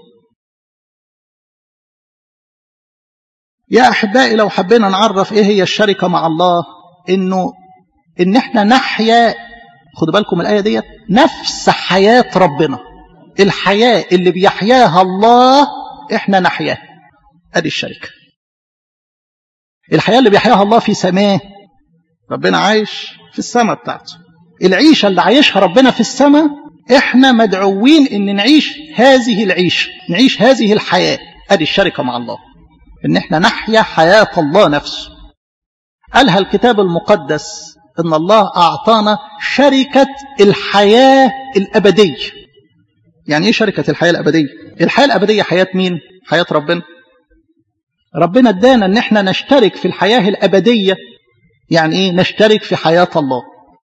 يا احبائي لو حبينا نعرف ايه هي الشركه مع الله انه ان احنا نحيا خدوا بالكم الايه ديت نفس حياه ربنا الحياه اللي بيحياها الله احنا نحياها ادي الشركه الحياه اللي بيحياها الله في سماه ربنا عايش في السماء بتاعته العيشة اللي عايشها ربنا في السماء احنا مدعوين ان نعيش هذه العيشة نعيش هذه الحياة ادي الشركة مع الله ان احنا نحيا حياة الله نفسه قالها الكتاب المقدس ان الله اعطانا شركة الحياة الابدية يعني ايه شركة الحياة الابدية الحياة الابدية حياة مين حياة ربنا ربنا ادانا ان احنا نشترك في الحياة الابدية يعني ايه نشترك في حياة الله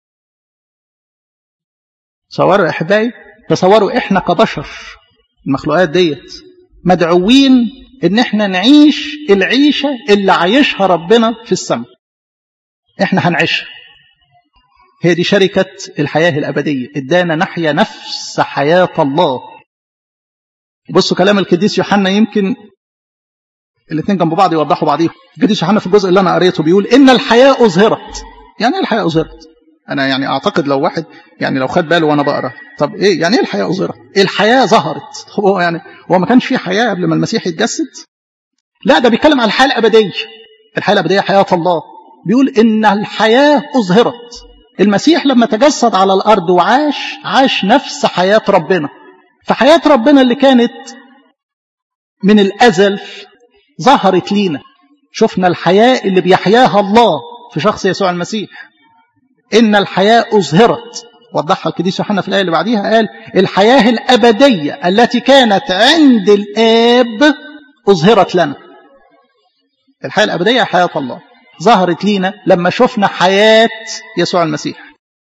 تصوروا يا احبائي تصوروا احنا كبشر المخلوقات ديت مدعوين ان احنا نعيش العيشه اللي عايشها ربنا في السماء احنا هنعيشها هي دي شركة الحياة الأبدية ادانا نحيا نفس حياة الله بصوا كلام القديس يوحنا يمكن الاثنين جنب بعض يوضحوا بعضيهم القديس يوحنا في الجزء اللي انا قريته بيقول ان الحياة اظهرت يعني ايه الحياة اظهرت انا يعني اعتقد لو واحد يعني لو خد باله وانا بقرا طب ايه يعني ايه الحياه اظهرت الحياه ظهرت هو يعني هو ما كانش في حياه قبل ما المسيح يتجسد لا ده بيتكلم عن الحياه الابديه الحياه الابديه حياه الله بيقول ان الحياه اظهرت المسيح لما تجسد على الارض وعاش عاش نفس حياه ربنا فحياه ربنا اللي كانت من الازل ظهرت لينا شفنا الحياه اللي بيحياها الله في شخص يسوع المسيح إن الحياة أظهرت وضحها القديس يوحنا في الآية اللي بعديها قال الحياة الأبدية التي كانت عند الآب أظهرت لنا الحياة الأبدية حياة الله ظهرت لينا لما شفنا حياة يسوع المسيح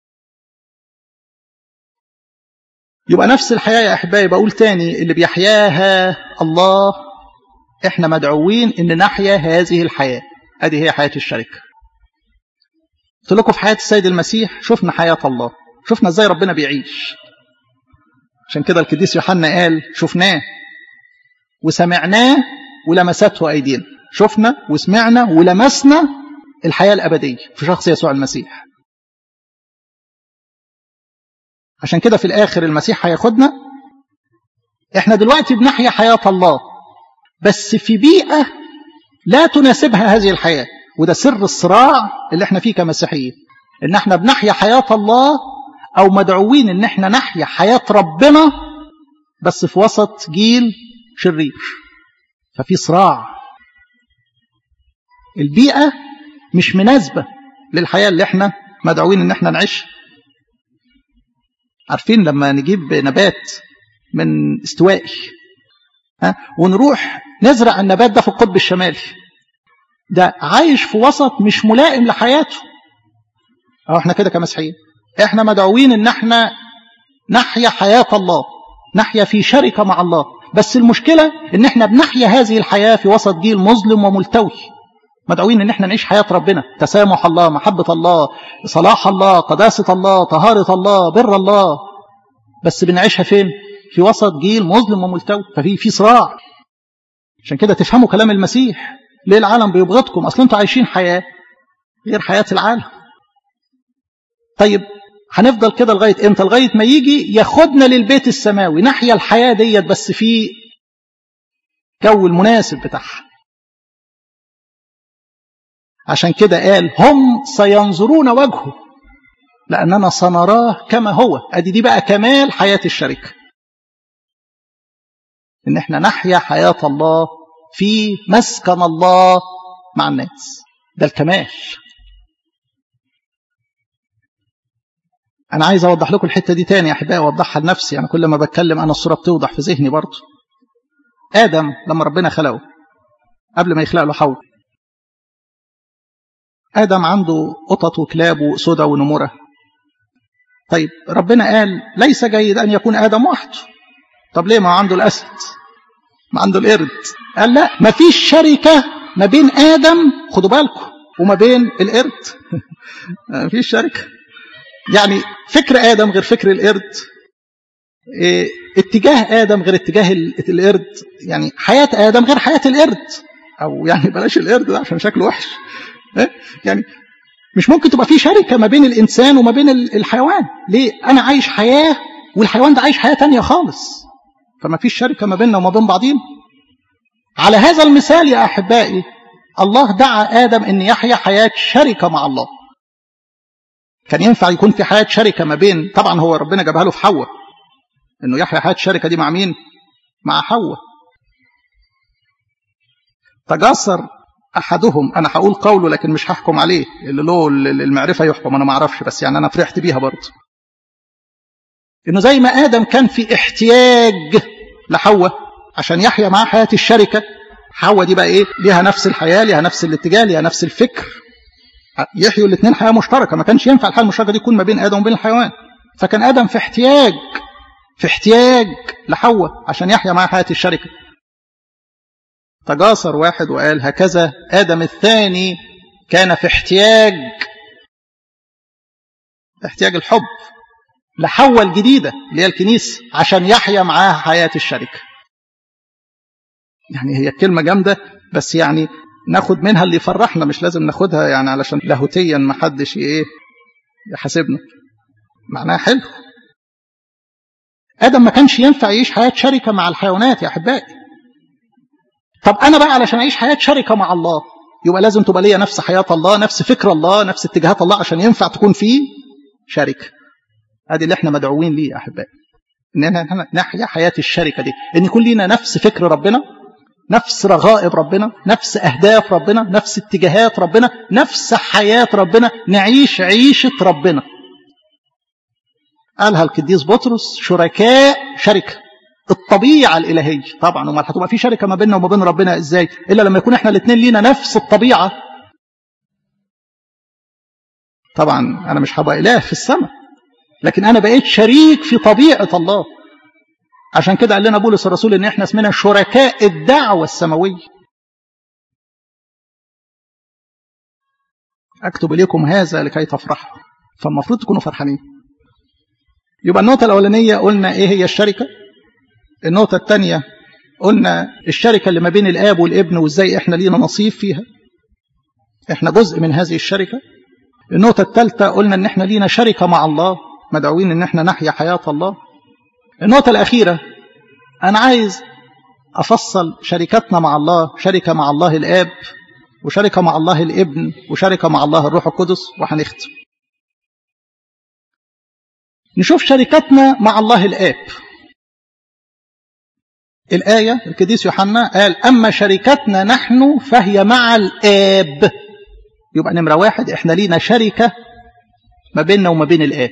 يبقى نفس الحياة يا أحبائي بقول تاني اللي بيحياها الله احنا مدعوين ان نحيا هذه الحياة ادي هي حياة الشركة قلت لكم في حياة السيد المسيح شفنا حياة الله شفنا ازاي ربنا بيعيش عشان كده القديس يوحنا قال شفناه وسمعناه ولمسته أيدينا شفنا وسمعنا ولمسنا الحياة الأبدية في شخص يسوع المسيح عشان كده في الآخر المسيح هياخدنا احنا دلوقتي بنحيا حياة الله بس في بيئة لا تناسبها هذه الحياة وده سر الصراع اللي احنا فيه كمسيحيين ان احنا بنحيا حياة الله او مدعوين ان احنا نحيا حياة ربنا بس في وسط جيل شرير ففي صراع البيئة مش مناسبة للحياة اللي احنا مدعوين ان احنا نعيش عارفين لما نجيب نبات من استوائي ها ونروح نزرع النبات ده في القطب الشمالي ده عايش في وسط مش ملائم لحياته أو احنا كده كمسيحيين احنا مدعوين ان احنا نحيا حياة الله نحيا في شركة مع الله بس المشكلة ان احنا بنحيا هذه الحياة في وسط جيل مظلم وملتوي مدعوين ان احنا نعيش حياة ربنا تسامح الله محبة الله صلاح الله قداسة الله طهارة الله بر الله بس بنعيشها فين في وسط جيل مظلم وملتوي ففي في صراع عشان كده تفهموا كلام المسيح ليه العالم بيبغضكم اصل انتوا عايشين حياة غير حياة العالم طيب هنفضل كده لغاية امتى لغاية ما يجي ياخدنا للبيت السماوي نحيا الحياة ديت بس في جو المناسب بتاعها عشان كده قال هم سينظرون وجهه لأننا سنراه كما هو أدي دي بقى كمال حياة الشركة إن احنا نحيا حياة الله في مسكن الله مع الناس ده الكمال أنا عايز أوضح لكم الحتة دي تاني يا أحبائي أوضحها لنفسي أنا كل ما بتكلم أنا الصورة بتوضح في ذهني برضه آدم لما ربنا خلقه قبل ما يخلق له حواء آدم عنده قطط وكلاب وأسودة ونمورة طيب ربنا قال ليس جيد أن يكون آدم وحده طب ليه ما عنده الأسد ما عنده القرد قال لا ما فيش شركة ما بين آدم خدوا بالكم وما بين القرد ما فيش شركة يعني فكر آدم غير فكر القرد إيه اتجاه آدم غير اتجاه القرد يعني حياة آدم غير حياة القرد أو يعني بلاش القرد ده عشان شكله وحش يعني مش ممكن تبقى في شركة ما بين الإنسان وما بين الحيوان ليه أنا عايش حياة والحيوان ده عايش حياة تانية خالص فما فيش شركة ما بيننا وما بين بعضين على هذا المثال يا أحبائي الله دعا آدم أن يحيا حياة شركة مع الله كان ينفع يكون في حياة شركة ما بين طبعا هو ربنا جابها له في حواء انه يحيا حياة الشركة دي مع مين مع حواء تجاسر احدهم انا هقول قوله لكن مش هحكم عليه اللي له المعرفة يحكم انا ما اعرفش بس يعني انا فرحت بيها برضه انه زي ما ادم كان في احتياج لحواء عشان يحيا معاه حياة الشركة حواء دي بقى ايه ليها نفس الحياة ليها نفس الاتجاه ليها نفس الفكر يحيوا الاثنين حياة مشتركة ما كانش ينفع الحياة المشتركة دي تكون ما بين ادم وبين الحيوان فكان ادم في احتياج في احتياج لحواء عشان يحيا معاه حياة الشركة تجاسر واحد وقال هكذا آدم الثاني كان في احتياج احتياج الحب لحواء الجديدة اللي هي الكنيسة عشان يحيا معاها حياة الشركة يعني هي كلمة جامدة بس يعني ناخد منها اللي يفرحنا مش لازم ناخدها يعني علشان لاهوتيا ما حدش ايه يحاسبنا معناها حلو آدم ما كانش ينفع يعيش حياة شركة مع الحيوانات يا أحبائي طب أنا بقى علشان أعيش حياة شركة مع الله يبقى لازم تبقى ليا نفس حياة الله نفس فكر الله نفس اتجاهات الله عشان ينفع تكون فيه شركة هذه اللي احنا مدعوين ليه يا أحبائي إن نحيا حياة الشركة دي إن يكون لينا نفس فكر ربنا نفس رغائب ربنا نفس أهداف ربنا نفس اتجاهات ربنا نفس حياة ربنا نعيش عيشة ربنا قالها القديس بطرس شركاء شركة الطبيعة الإلهية طبعا وما هتبقى في شركة ما بيننا وما بين ربنا إزاي إلا لما يكون إحنا الاثنين لينا نفس الطبيعة طبعا أنا مش هبقى إله في السماء لكن أنا بقيت شريك في طبيعة الله عشان كده قال لنا بولس الرسول إن إحنا اسمنا شركاء الدعوة السماوية أكتب إليكم هذا لكي تفرحوا فالمفروض تكونوا فرحانين يبقى النقطة الأولانية قلنا إيه هي الشركة النقطة الثانية قلنا الشركة اللي ما بين الآب والابن وإزاي إحنا لينا نصيب فيها إحنا جزء من هذه الشركة النقطة الثالثة قلنا إن إحنا لينا شركة مع الله مدعوين إن إحنا نحيا حياة الله النقطة الأخيرة أنا عايز أفصل شركتنا مع الله شركة مع الله الآب وشركة مع الله الابن وشركة مع الله الروح القدس وهنختم نشوف شركتنا مع الله الآب الآية القديس يوحنا قال أما شركتنا نحن فهي مع الآب يبقى نمرة واحد إحنا لينا شركة ما بيننا وما بين الآب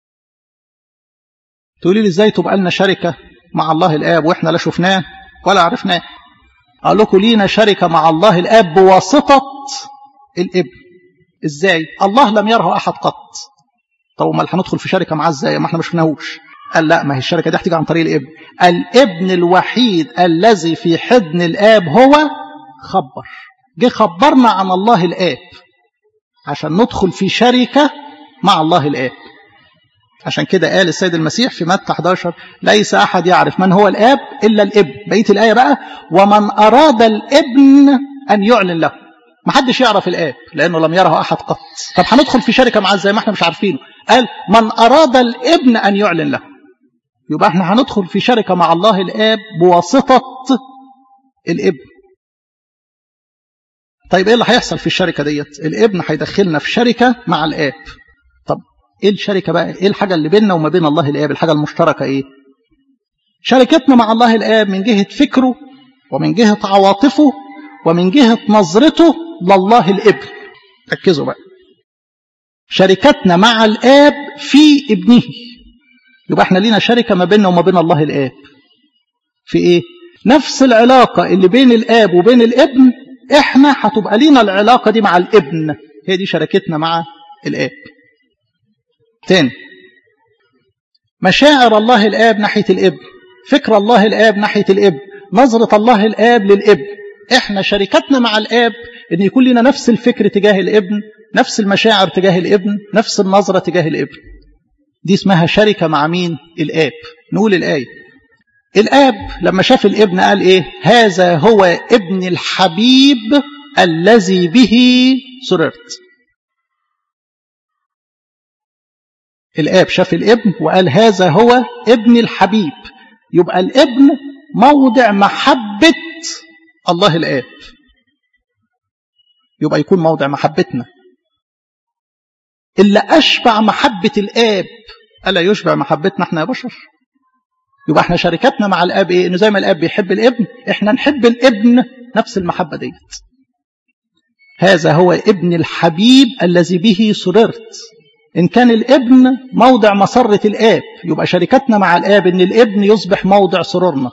تقولي لي إزاي تبقى لنا شركة مع الله الآب وإحنا لا شفناه ولا عرفناه أقول لكم لينا شركة مع الله الآب بواسطة الابن إزاي الله لم يره أحد قط طب امال هندخل في شركه معاه ازاي ما احنا ما شفناهوش قال لا ما هي الشركه دي هتيجي عن طريق الابن الابن الوحيد الذي في حضن الاب هو خبر جه خبرنا عن الله الاب عشان ندخل في شركه مع الله الاب عشان كده قال السيد المسيح في متى 11 ليس احد يعرف من هو الاب الا الابن بقيه الايه بقى ومن اراد الابن ان يعلن له ما حدش يعرف الاب لانه لم يره احد قط طب هندخل في شركه معاه ازاي ما احنا مش عارفينه قال من أراد الابن أن يعلن له يبقى احنا هندخل في شركة مع الله الآب بواسطة الابن طيب ايه اللي هيحصل في الشركة ديت الابن هيدخلنا في شركة مع الآب طب ايه الشركة بقى ايه الحاجة اللي بيننا وما بين الله الآب الحاجة المشتركة ايه شركتنا مع الله الآب من جهة فكره ومن جهة عواطفه ومن جهة نظرته لله الابن ركزوا بقى شركتنا مع الآب في ابنه يبقى احنا لينا شركة ما بيننا وما بين الله الآب في ايه نفس العلاقة اللي بين الآب وبين الابن احنا هتبقى لينا العلاقة دي مع الابن هي دي شركتنا مع الآب تاني مشاعر الله الآب ناحية الابن فكر الله الآب ناحية الابن نظرة الله الآب للابن احنا شركتنا مع الآب ان يكون لنا نفس الفكر تجاه الابن نفس المشاعر تجاه الابن نفس النظرة تجاه الابن دي اسمها شركة مع مين الآب نقول الآية الآب لما شاف الابن قال إيه هذا هو ابن الحبيب الذي به سررت الآب شاف الابن وقال هذا هو ابن الحبيب يبقى الابن موضع محبة الله الآب يبقى يكون موضع محبتنا اللي أشبع محبة الآب ألا يشبع محبتنا احنا يا بشر يبقى احنا شركتنا مع الآب ايه انه زي ما الآب بيحب الابن احنا نحب الابن نفس المحبة ديت هذا هو ابن الحبيب الذي به سررت إن كان الابن موضع مسرة الآب يبقى شركتنا مع الآب إن الابن يصبح موضع سرورنا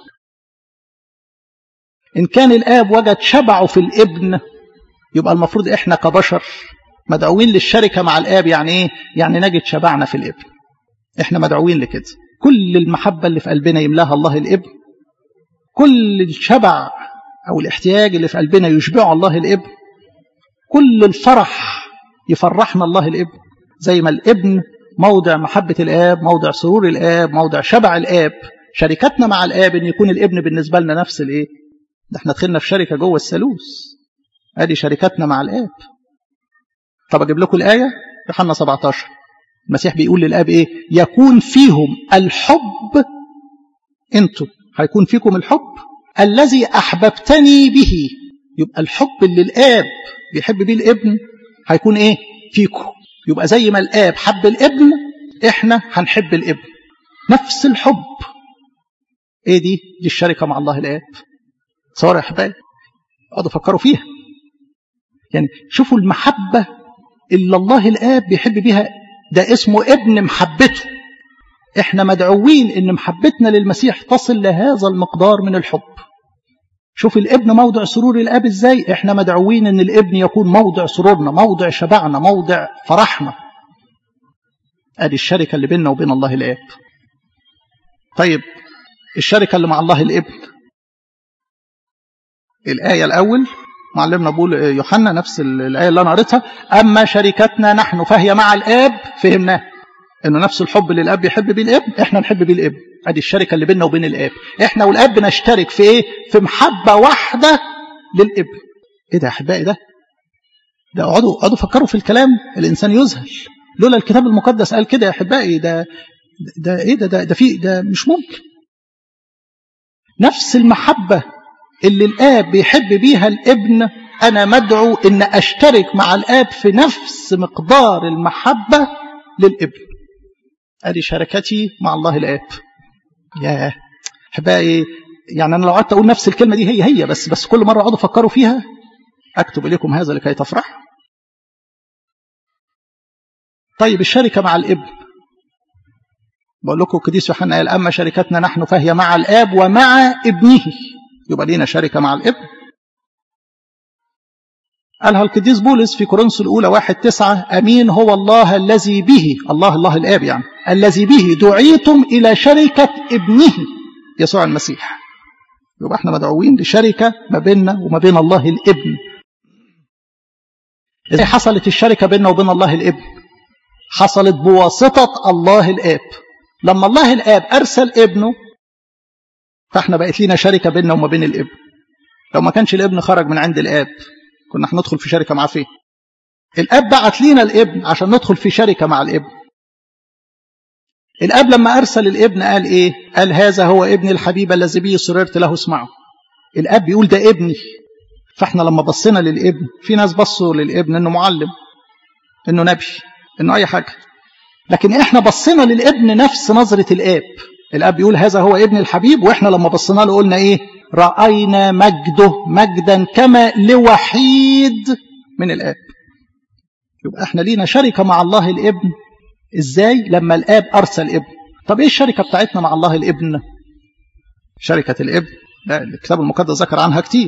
إن كان الآب وجد شبعه في الابن يبقى المفروض إحنا كبشر مدعوين للشركة مع الآب يعني إيه؟ يعني نجد شبعنا في الابن إحنا مدعوين لكده كل المحبة اللي في قلبنا يملاها الله الابن كل الشبع أو الاحتياج اللي في قلبنا يشبعه الله الابن كل الفرح يفرحنا الله الابن زي ما الابن موضع محبة الآب موضع سرور الآب موضع شبع الآب شركتنا مع الآب إن يكون الابن بالنسبة لنا نفس الإيه ده احنا دخلنا في شركة جوه الثالوث ادي شركتنا مع الآب طب أجيب لكم الآية يوحنا 17 المسيح بيقول للآب إيه يكون فيهم الحب أنتم هيكون فيكم الحب الذي أحببتني به يبقى الحب اللي الآب بيحب بيه الابن هيكون إيه فيكم يبقى زي ما الآب حب الابن إحنا هنحب الابن نفس الحب إيه دي دي الشركة مع الله الآب صور يا أحبائي اقعدوا فكروا فيها يعني شوفوا المحبة اللي الله الآب بيحب بيها ده اسمه ابن محبته احنا مدعوين ان محبتنا للمسيح تصل لهذا المقدار من الحب شوف الابن موضع سرور الاب ازاي احنا مدعوين ان الابن يكون موضع سرورنا موضع شبعنا موضع فرحنا ادي الشركة اللي بيننا وبين الله الاب طيب الشركة اللي مع الله الابن الآية الأول معلمنا بول يوحنا نفس الآية اللي أنا قريتها أما شركتنا نحن فهي مع الآب فهمناه إنه نفس الحب اللي الآب يحب بيه الابن إحنا نحب بيه الابن أدي الشركة اللي بيننا وبين الآب إحنا والآب نشترك في إيه؟ في محبة واحدة للابن إيه ده يا أحبائي ده؟ ده اقعدوا اقعدوا فكروا في الكلام الإنسان يذهل لولا الكتاب المقدس قال كده يا أحبائي ده ده إيه ده ده, ده في ده مش ممكن نفس المحبة اللي الآب بيحب بيها الابن أنا مدعو إن أشترك مع الآب في نفس مقدار المحبة للابن أدي شركتي مع الله الآب يا أحبائي يعني أنا لو قعدت أقول نفس الكلمة دي هي هي بس بس كل مرة أقعد أفكروا فيها أكتب إليكم هذا لكي تفرح طيب الشركة مع الابن بقول لكم القديس يوحنا قال أما شركتنا نحن فهي مع الآب ومع ابنه يبقى لينا شركة مع الابن قالها القديس بولس في كورنثوس الأولى واحد تسعة أمين هو الله الذي به الله الله الآب يعني الذي به دعيتم إلى شركة ابنه يسوع المسيح يبقى احنا مدعوين لشركة ما بيننا وما بين الله الابن ازاي حصلت الشركة بيننا وبين الله الابن حصلت بواسطة الله الآب لما الله الآب أرسل ابنه فاحنا بقت لينا شركة بيننا وما بين الابن لو ما كانش الابن خرج من عند الآب كنا هندخل في شركة معاه فين الآب بعت لينا الابن عشان ندخل في شركة مع الابن الاب لما ارسل الابن قال ايه قال هذا هو ابن الحبيب الذي به سررت له اسمعه الاب بيقول ده ابني فاحنا لما بصينا للابن في ناس بصوا للابن انه معلم انه نبي انه اي حاجه لكن احنا بصينا للابن نفس نظره الاب الاب بيقول هذا هو ابن الحبيب واحنا لما بصينا له قلنا ايه راينا مجده مجدا كما لوحيد من الاب يبقى احنا لينا شركه مع الله الابن ازاي لما الاب ارسل ابن طب ايه الشركه بتاعتنا مع الله الابن شركه الابن لا الكتاب المقدس ذكر عنها كتير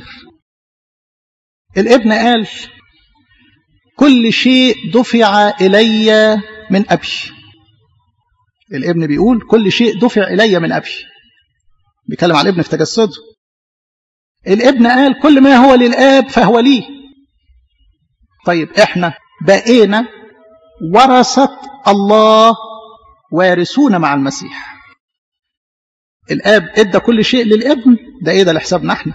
الابن قال كل شيء دفع الي من ابي الابن بيقول كل شيء دفع الي من ابي بيتكلم على الابن في تجسده الابن قال كل ما هو للاب فهو لي طيب احنا بقينا ورثة الله وارثون مع المسيح الاب ادى كل شيء للابن ده ايه ده لحسابنا احنا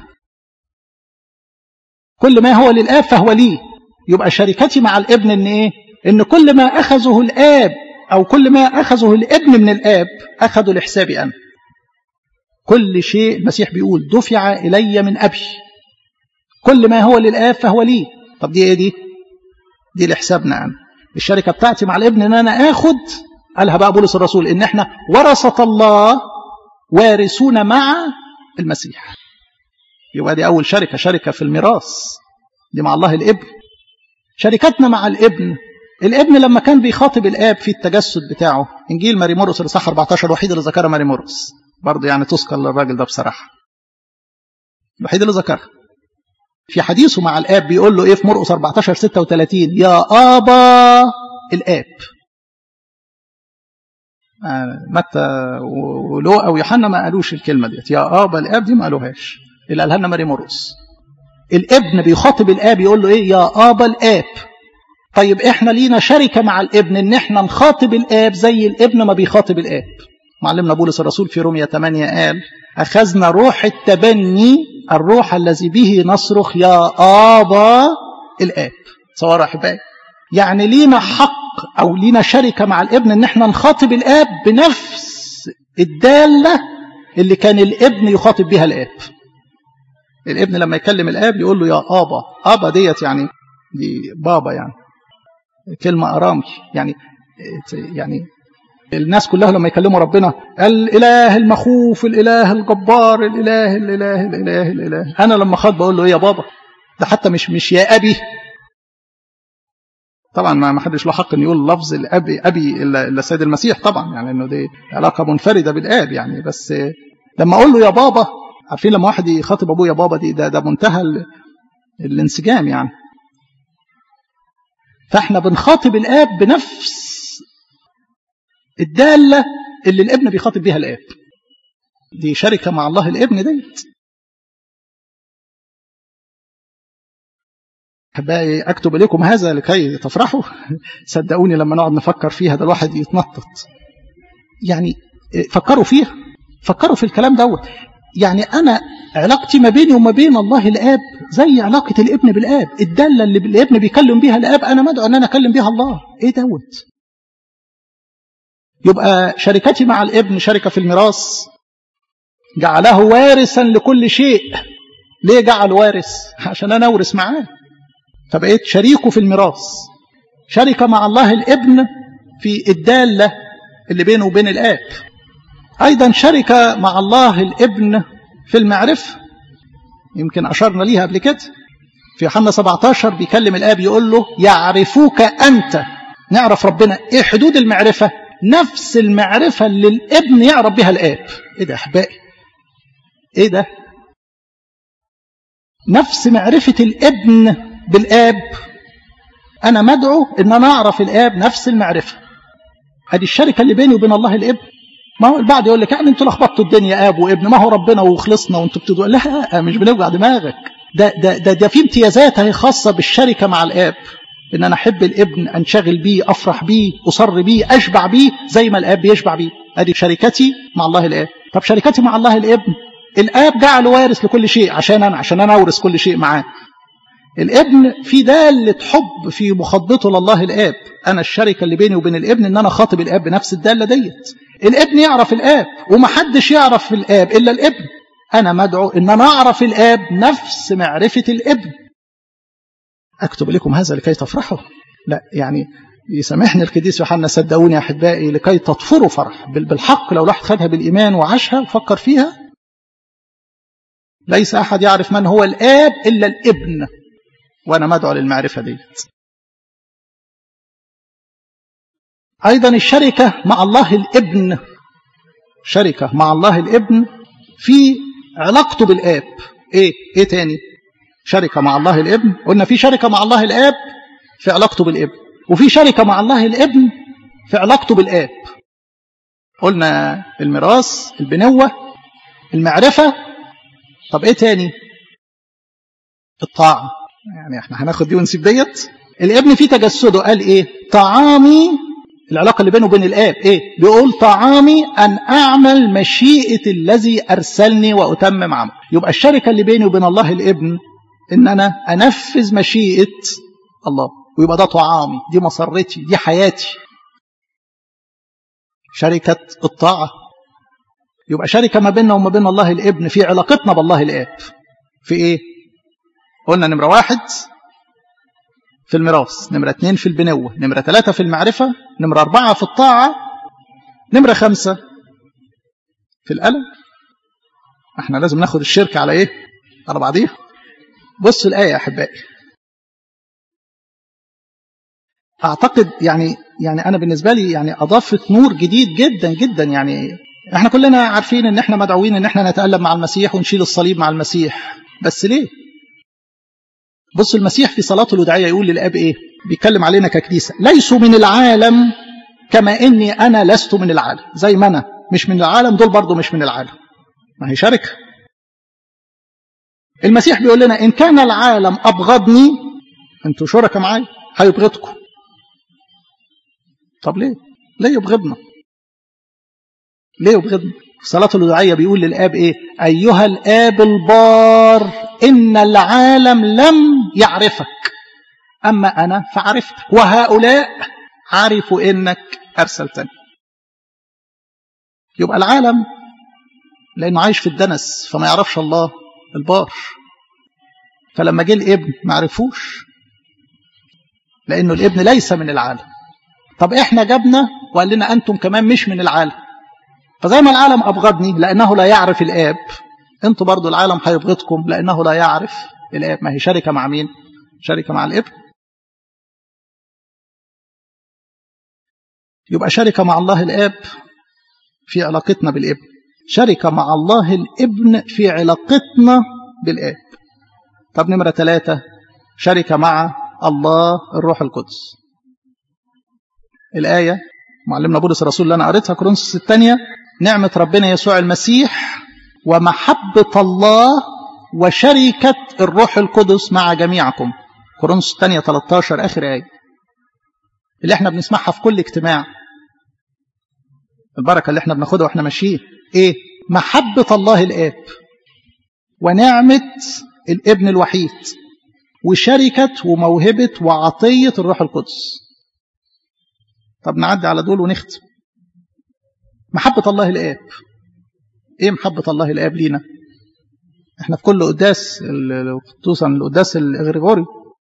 كل ما هو للاب فهو لي يبقى شركتي مع الابن ان ايه ان كل ما اخذه الاب او كل ما اخذه الابن من الاب اخذه لحسابي انا كل شيء المسيح بيقول دفع الي من ابي كل ما هو للاب فهو لي طب دي ايه دي دي لحسابنا انا الشركه بتاعتي مع الابن ان انا اخد قالها بقى بولس الرسول ان احنا ورثه الله وارثون مع المسيح يبقى دي اول شركه شركه في الميراث دي مع الله الابن شركتنا مع الابن الابن لما كان بيخاطب الاب في التجسد بتاعه انجيل ماري مرقس الاصحاح 14 الوحيد اللي ذكرها ماري مرقس برضه يعني تذكر للراجل ده بصراحه الوحيد اللي ذكرها في حديثه مع الاب بيقول له ايه في مرقس 14 36 يا ابا الاب متى ولوقا ويوحنا ما قالوش الكلمه ديت يا ابا الاب دي ما قالوهاش اللي قالها لنا ماري مرقس الابن بيخاطب الاب يقول له ايه يا ابا الاب طيب احنا لينا شركه مع الابن ان احنا نخاطب الاب زي الابن ما بيخاطب الاب معلمنا بولس الرسول في رومية 8 قال اخذنا روح التبني الروح الذي به نصرخ يا ابا الاب صور احبائي يعني لينا حق او لينا شركه مع الابن ان احنا نخاطب الاب بنفس الداله اللي كان الابن يخاطب بها الاب الابن لما يكلم الاب يقول له يا ابا ابا ديت يعني دي بابا يعني كلمه ارامي يعني يعني الناس كلها لما يكلموا ربنا الاله المخوف الاله الجبار الاله الاله الاله الاله انا لما خاطب بقول له ايه يا بابا ده حتى مش مش يا ابي طبعا ما حدش له حق ان يقول لفظ الابي ابي الا السيد المسيح طبعا يعني انه دي علاقه منفرده بالاب يعني بس لما اقول له يا بابا عارفين لما واحد يخاطب ابوه يا بابا دي ده, ده منتهى الانسجام يعني فاحنا بنخاطب الاب بنفس الداله اللي الابن بيخاطب بيها الاب دي شركه مع الله الابن ديت احبائي اكتب اليكم هذا لكي تفرحوا صدقوني لما نقعد نفكر فيها ده الواحد يتنطط يعني فكروا فيها فكروا في الكلام دوت يعني انا علاقتي ما بيني وما بين الله الاب زي علاقه الابن بالاب الداله اللي الابن بيكلم بيها الاب انا مدعو ان انا اكلم بيها الله ايه دوت يبقى شركتي مع الابن شركه في الميراث جعله وارثا لكل شيء ليه جعل وارث عشان انا اورث معاه فبقيت شريكه في الميراث شركه مع الله الابن في الداله اللي بينه وبين الاب ايضا شركه مع الله الابن في المعرفه يمكن اشرنا ليها قبل كده في يوحنا 17 بيكلم الاب يقول له يعرفوك انت نعرف ربنا ايه حدود المعرفه نفس المعرفه اللي الابن يعرف بها الاب ايه ده احبائي ايه ده نفس معرفه الابن بالاب انا مدعو ان انا اعرف الاب نفس المعرفه ادي الشركه اللي بيني وبين الله الابن ما هو البعض يقول لك يعني انتوا لخبطتوا الدنيا اب وابن ما هو ربنا وخلصنا وانتوا بتدعوا لا مش بنوجع دماغك ده ده ده, ده في امتيازات هي خاصه بالشركه مع الاب ان انا احب الابن انشغل بيه افرح بيه اصر بيه اشبع بيه زي ما الاب بيشبع بيه ادي شركتي مع الله الاب طب شركتي مع الله الابن الاب جعل وارث لكل شيء عشان انا عشان انا اورث كل شيء معاه الابن في دالة حب في مخاطبته لله الآب أنا الشركة اللي بيني وبين الابن إن أنا خاطب الآب بنفس الدالة ديت الابن يعرف الآب ومحدش يعرف الآب إلا الابن أنا مدعو إن أنا أعرف الآب نفس معرفة الابن أكتب لكم هذا لكي تفرحوا لا يعني يسامحني القديس يوحنا صدقوني يا أحبائي لكي تطفروا فرح بالحق لو الواحد خدها بالإيمان وعاشها وفكر فيها ليس أحد يعرف من هو الآب إلا الابن وأنا مدعو للمعرفة دي أيضا الشركة مع الله الابن شركة مع الله الابن في علاقته بالآب إيه إيه تاني شركة مع الله الابن قلنا في شركة مع الله الآب في علاقته بالابن وفي شركة مع الله الابن في علاقته بالآب قلنا الميراث البنوة المعرفة طب ايه تاني الطاعة يعني احنا هناخد دي ونسيب ديت الابن في تجسده قال ايه طعامي العلاقة اللي بينه وبين الآب ايه بيقول طعامي أن أعمل مشيئة الذي أرسلني وأتمم عمل يبقى الشركة اللي بيني وبين الله الابن إن أنا أنفذ مشيئة الله ويبقى ده طعامي دي مسرتي دي حياتي شركة الطاعة يبقى شركة ما بيننا وما بين الله الابن في علاقتنا بالله الآب في إيه قلنا نمرة واحد في الميراث نمرة اتنين في البنوة نمرة ثلاثة في المعرفة نمرة أربعة في الطاعة نمرة خمسة في الألم احنا لازم ناخد الشركة على ايه على بعضيها بصوا الآية يا أحبائي أعتقد يعني يعني أنا بالنسبة لي يعني أضافت نور جديد جدا جدا يعني احنا كلنا عارفين ان احنا مدعوين ان احنا نتألم مع المسيح ونشيل الصليب مع المسيح بس ليه بص المسيح في صلاته الوداعية يقول للآب ايه بيتكلم علينا ككنيسة ليسوا من العالم كما اني انا لست من العالم زي ما انا مش من العالم دول برضو مش من العالم ما هي شركة المسيح بيقول لنا ان كان العالم ابغضني انتوا شركة معايا هيبغضكم طب ليه ليه يبغضنا ليه يبغضنا صلاة الوداعية بيقول للآب إيه أيها الآب البار إن العالم لم يعرفك أما أنا فعرفتك وهؤلاء عرفوا إنك أرسلتني يبقى العالم لأنه عايش في الدنس فما يعرفش الله البار فلما جه الابن ما عرفوش لأنه الابن ليس من العالم طب إحنا جبنا وقال لنا أنتم كمان مش من العالم فزي ما العالم أبغضني لأنه لا يعرف الآب أنتوا برضو العالم هيبغضكم لأنه لا يعرف الآب ما هي شركة مع مين شركة مع الابن يبقى شركة مع الله الآب في علاقتنا بالابن شركة مع الله الابن في علاقتنا بالآب طب نمرة ثلاثة شركة مع الله الروح القدس الآية معلمنا بولس الرسول اللي أنا قريتها كورنثوس الثانية نعمة ربنا يسوع المسيح ومحبة الله وشركة الروح القدس مع جميعكم كورنثوس الثانية 13 آخر آية اللي احنا بنسمعها في كل اجتماع البركة اللي احنا بناخدها واحنا ماشيين ايه محبة الله الآب ونعمة الابن الوحيد وشركة وموهبة وعطية الروح القدس طب نعدي على دول ونختم محبة الله الآب ايه محبة الله الآب لينا احنا في كل قداس خصوصا القداس الغريغوري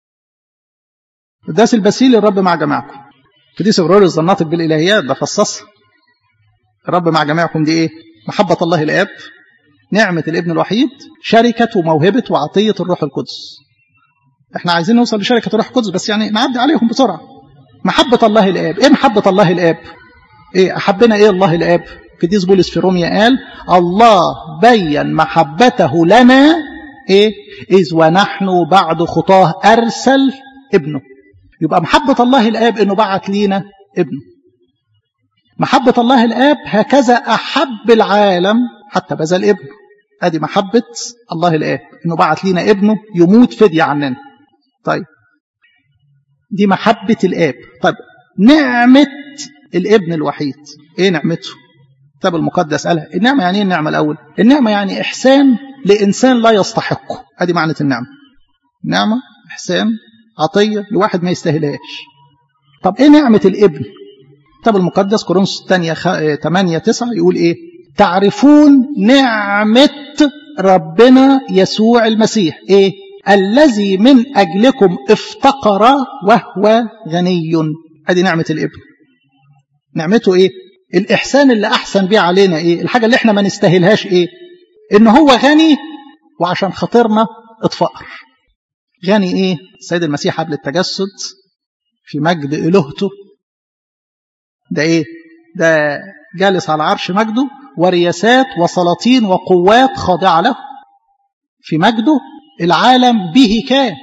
قداس البسيل الرب مع جماعكم قديس غريغوري الناطق بالالهيات ده فصصها الرب مع جماعكم دي ايه محبة الله الآب نعمة الابن الوحيد شركة وموهبة وعطية الروح القدس احنا عايزين نوصل لشركة الروح القدس بس يعني نعدي عليهم بسرعة محبة الله الآب ايه محبة الله الآب ايه احبنا ايه الله الآب قديس بولس في روميا قال الله بين محبته لنا ايه اذ ونحن بعد خطاه ارسل ابنه يبقى محبة الله الآب انه بعت لينا ابنه محبة الله الآب هكذا أحب العالم حتى بذل ابنه ادي محبة الله الآب انه بعت لينا ابنه يموت فدية عننا طيب دي محبة الآب طيب نعمة الابن الوحيد ايه نعمته الكتاب المقدس قالها النعمة يعني ايه النعمة الأول النعمة يعني إحسان لإنسان لا يستحقه ادي معنى النعمة نعمة إحسان عطية لواحد ما يستاهلهاش طب إيه نعمة الابن الكتاب المقدس كورنثوس الثانية 8 9 يقول إيه تعرفون نعمة ربنا يسوع المسيح إيه الذي من أجلكم افتقر وهو غني ادي نعمة الابن نعمته ايه الإحسان اللي أحسن بيه علينا ايه الحاجة اللي احنا ما نستاهلهاش ايه ان هو غني وعشان خاطرنا اتفقر غني ايه السيد المسيح قبل التجسد في مجد إلهته ده ايه ده جالس على عرش مجده ورياسات وسلاطين وقوات خاضعة له في مجده العالم به كان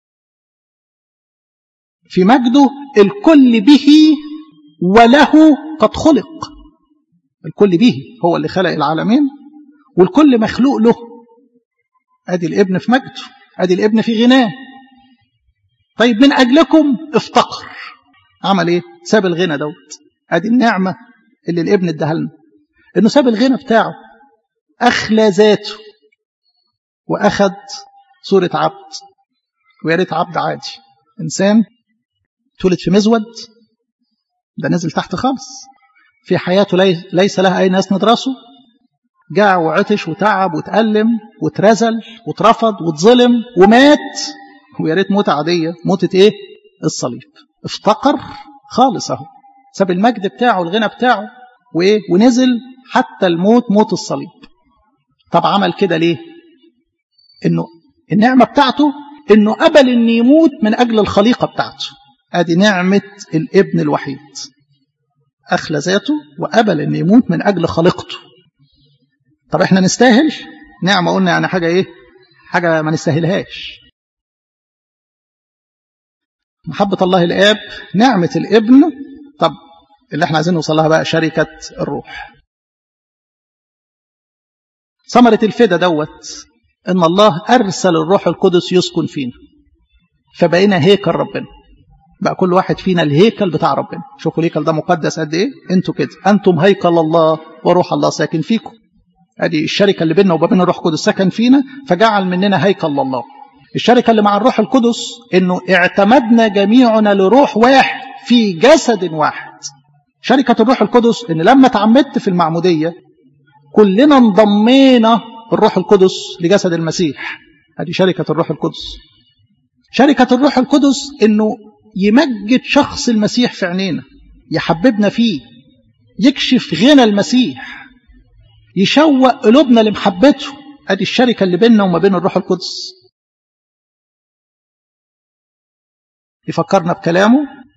في مجده الكل به وله قد خلق الكل به هو اللي خلق العالمين والكل مخلوق له ادي الابن في مجده ادي الابن في غناه طيب من اجلكم افتقر عمل ايه ساب الغنى دوت ادي النعمه اللي الابن اداها لنا انه ساب الغنى بتاعه اخلى ذاته واخد صوره عبد ويا ريت عبد عادي انسان اتولد في مزود ده نزل تحت خالص في حياته ليس لها اي ناس ندرسه جاع وعطش وتعب وتألم واترزل واترفض واتظلم ومات ويا ريت موتة عادية موتة ايه؟ الصليب افتقر خالص اهو ساب المجد بتاعه الغنى بتاعه وايه؟ ونزل حتى الموت موت الصليب طب عمل كده ليه؟ انه النعمة بتاعته انه قبل ان يموت من اجل الخليقة بتاعته ادي نعمة الابن الوحيد اخلى ذاته وقبل ان يموت من اجل خليقته طب احنا نستاهل نعمة قلنا يعني حاجة ايه حاجة ما نستاهلهاش محبة الله الآب نعمة الابن طب اللي احنا عايزين نوصل لها بقى شركة الروح ثمرة الفدا دوت ان الله ارسل الروح القدس يسكن فينا فبقينا هيكل ربنا بقى كل واحد فينا الهيكل بتاع ربنا شوفوا الهيكل ده مقدس قد ايه انتوا كده انتم هيكل الله وروح الله ساكن فيكم ادي الشركه اللي بيننا وبين الروح القدس سكن فينا فجعل مننا هيكل الله الشركه اللي مع الروح القدس انه اعتمدنا جميعنا لروح واحد في جسد واحد شركه الروح القدس ان لما تعمدت في المعموديه كلنا انضمينا الروح القدس لجسد المسيح هذه شركه الروح القدس شركه الروح القدس انه يمجد شخص المسيح في عينينا يحببنا فيه يكشف غنى المسيح يشوق قلوبنا لمحبته ادي الشركه اللي بيننا وما بين الروح القدس يفكرنا بكلامه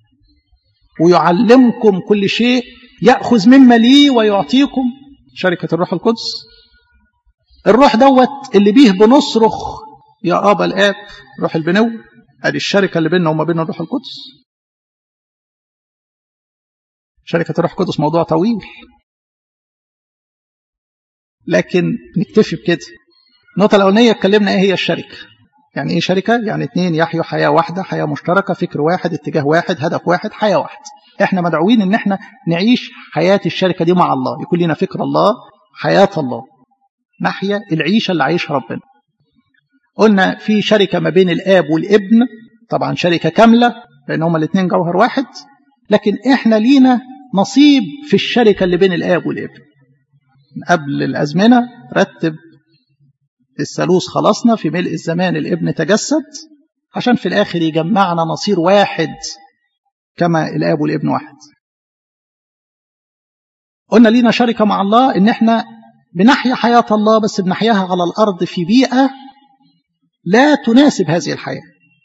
ويعلمكم كل شيء ياخذ مما لي ويعطيكم شركه الروح القدس الروح دوت اللي بيه بنصرخ يا ابا الاب روح البنو ادي الشركه اللي بيننا وما بين الروح القدس شركه الروح القدس موضوع طويل لكن نكتفي بكده النقطة الأولانية اتكلمنا إيه هي الشركة يعني إيه شركة؟ يعني اتنين يحيوا حياة واحدة حياة مشتركة فكر واحد اتجاه واحد هدف واحد حياة واحدة احنا مدعوين ان احنا نعيش حياة الشركة دي مع الله يكون لنا فكر الله حياة الله نحيا العيشة اللي عايشها ربنا قلنا في شركة ما بين الآب والابن طبعا شركة كاملة لأن هما الاثنين جوهر واحد لكن احنا لينا نصيب في الشركة اللي بين الآب والابن قبل الأزمنة رتب الثالوث خلصنا في ملء الزمان الابن تجسد عشان في الآخر يجمعنا نصير واحد كما الآب والابن واحد قلنا لينا شركة مع الله إن احنا بنحيا حياة الله بس بنحياها على الأرض في بيئة لا تناسب هذه الحياة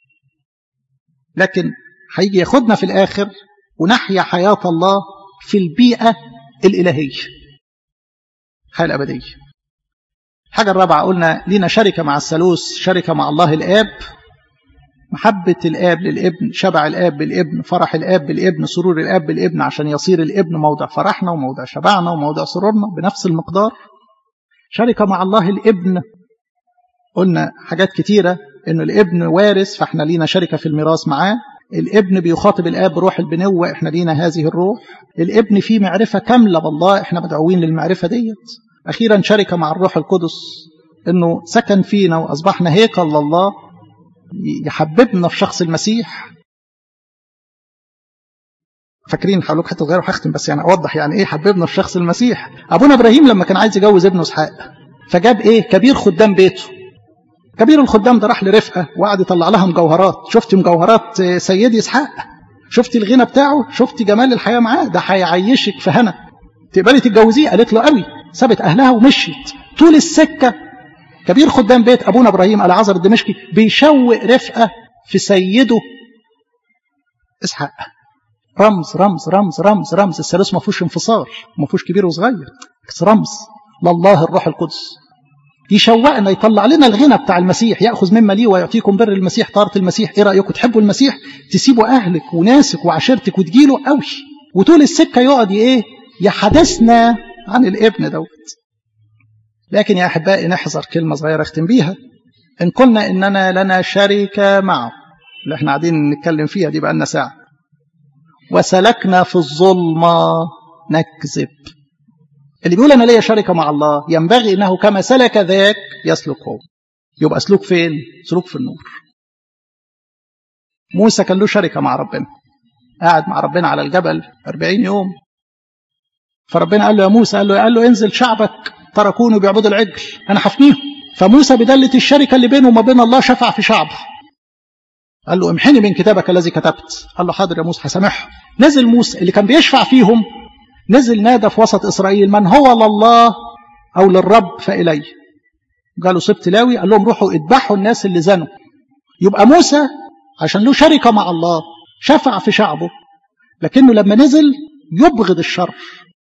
لكن هيجي ياخدنا في الآخر ونحيا حياة الله في البيئة الإلهية الحياة الأبدية الحاجة الرابعة قلنا لينا شركة مع الثالوث شركة مع الله الآب محبة الآب للابن شبع الآب بالابن فرح الآب بالابن سرور الآب بالابن عشان يصير الابن موضع فرحنا وموضع شبعنا وموضع سرورنا بنفس المقدار شركة مع الله الابن قلنا حاجات كتيرة انه الابن وارث فاحنا لينا شركة في الميراث معاه الابن بيخاطب الاب بروح البنوة احنا لينا هذه الروح الابن فيه معرفة كاملة بالله احنا مدعوين للمعرفة ديت اخيرا شركة مع الروح القدس انه سكن فينا واصبحنا هيكل لله يحببنا في شخص المسيح فاكرين هقول لكم حته صغيره وهختم بس يعني اوضح يعني ايه حببنا في شخص المسيح ابونا ابراهيم لما كان عايز يجوز ابنه اسحاق فجاب ايه كبير خدام بيته كبير الخدام ده راح لرفقه وقعد يطلع لها مجوهرات شفتي مجوهرات سيدي اسحاق شفتي الغنى بتاعه شفتي جمال الحياه معاه ده هيعيشك في هنا تقبلي تتجوزيه قالت له قوي سابت اهلها ومشيت طول السكه كبير خدام بيت ابونا ابراهيم العازر الدمشقي بيشوق رفقه في سيده اسحاق رمز رمز رمز رمز رمز الثالوث ما فيهوش انفصال ما فيهوش كبير وصغير بس رمز لله الروح القدس يشوقنا يطلع لنا الغنى بتاع المسيح ياخذ مما ليه ويعطيكم بر المسيح طارة المسيح ايه رايكم تحبوا المسيح تسيبوا اهلك وناسك وعشيرتك وتجيله قوي وطول السكه يقعد ايه يحدثنا عن الابن دوت لكن يا احبائي نحذر كلمه صغيره اختم بيها ان قلنا اننا لنا شركه معه اللي احنا قاعدين نتكلم فيها دي بقى لنا ساعه وسلكنا في الظلمه نكذب اللي بيقول انا ليا شركه مع الله ينبغي انه كما سلك ذاك يسلك هو يبقى سلوك فين سلوك في النور موسى كان له شركه مع ربنا قاعد مع ربنا على الجبل 40 يوم فربنا قال له يا موسى قال له قال له انزل شعبك تركوني بيعبدوا العجل انا هفنيهم فموسى بدلة الشركه اللي بينه وما بين الله شفع في شعبه قال له امحني من كتابك الذي كتبت قال له حاضر يا موسى هسامحهم نزل موسى اللي كان بيشفع فيهم نزل نادى في وسط إسرائيل من هو لله أو للرب فإلي قالوا سبت لاوي قال لهم روحوا اذبحوا الناس اللي زنوا يبقى موسى عشان له شركة مع الله شفع في شعبه لكنه لما نزل يبغض الشر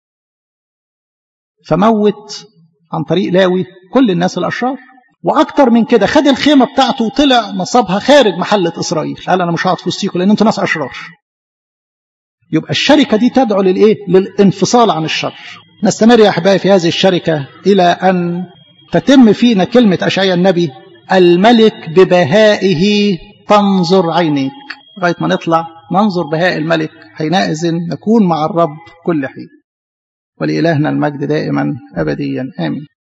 فموت عن طريق لاوي كل الناس الأشرار وأكتر من كده خد الخيمة بتاعته وطلع نصبها خارج محلة إسرائيل قال أنا مش هقعد في وسطيكم لأن أنتوا ناس أشرار يبقى الشركة دي تدعو للإيه؟ للانفصال عن الشر نستمر يا أحبائي في هذه الشركة إلى أن تتم فينا كلمة أشعياء النبي الملك ببهائه تنظر عينيك لغاية ما نطلع ننظر بهاء الملك حينئذ نكون مع الرب كل حين ولإلهنا المجد دائما أبديا آمين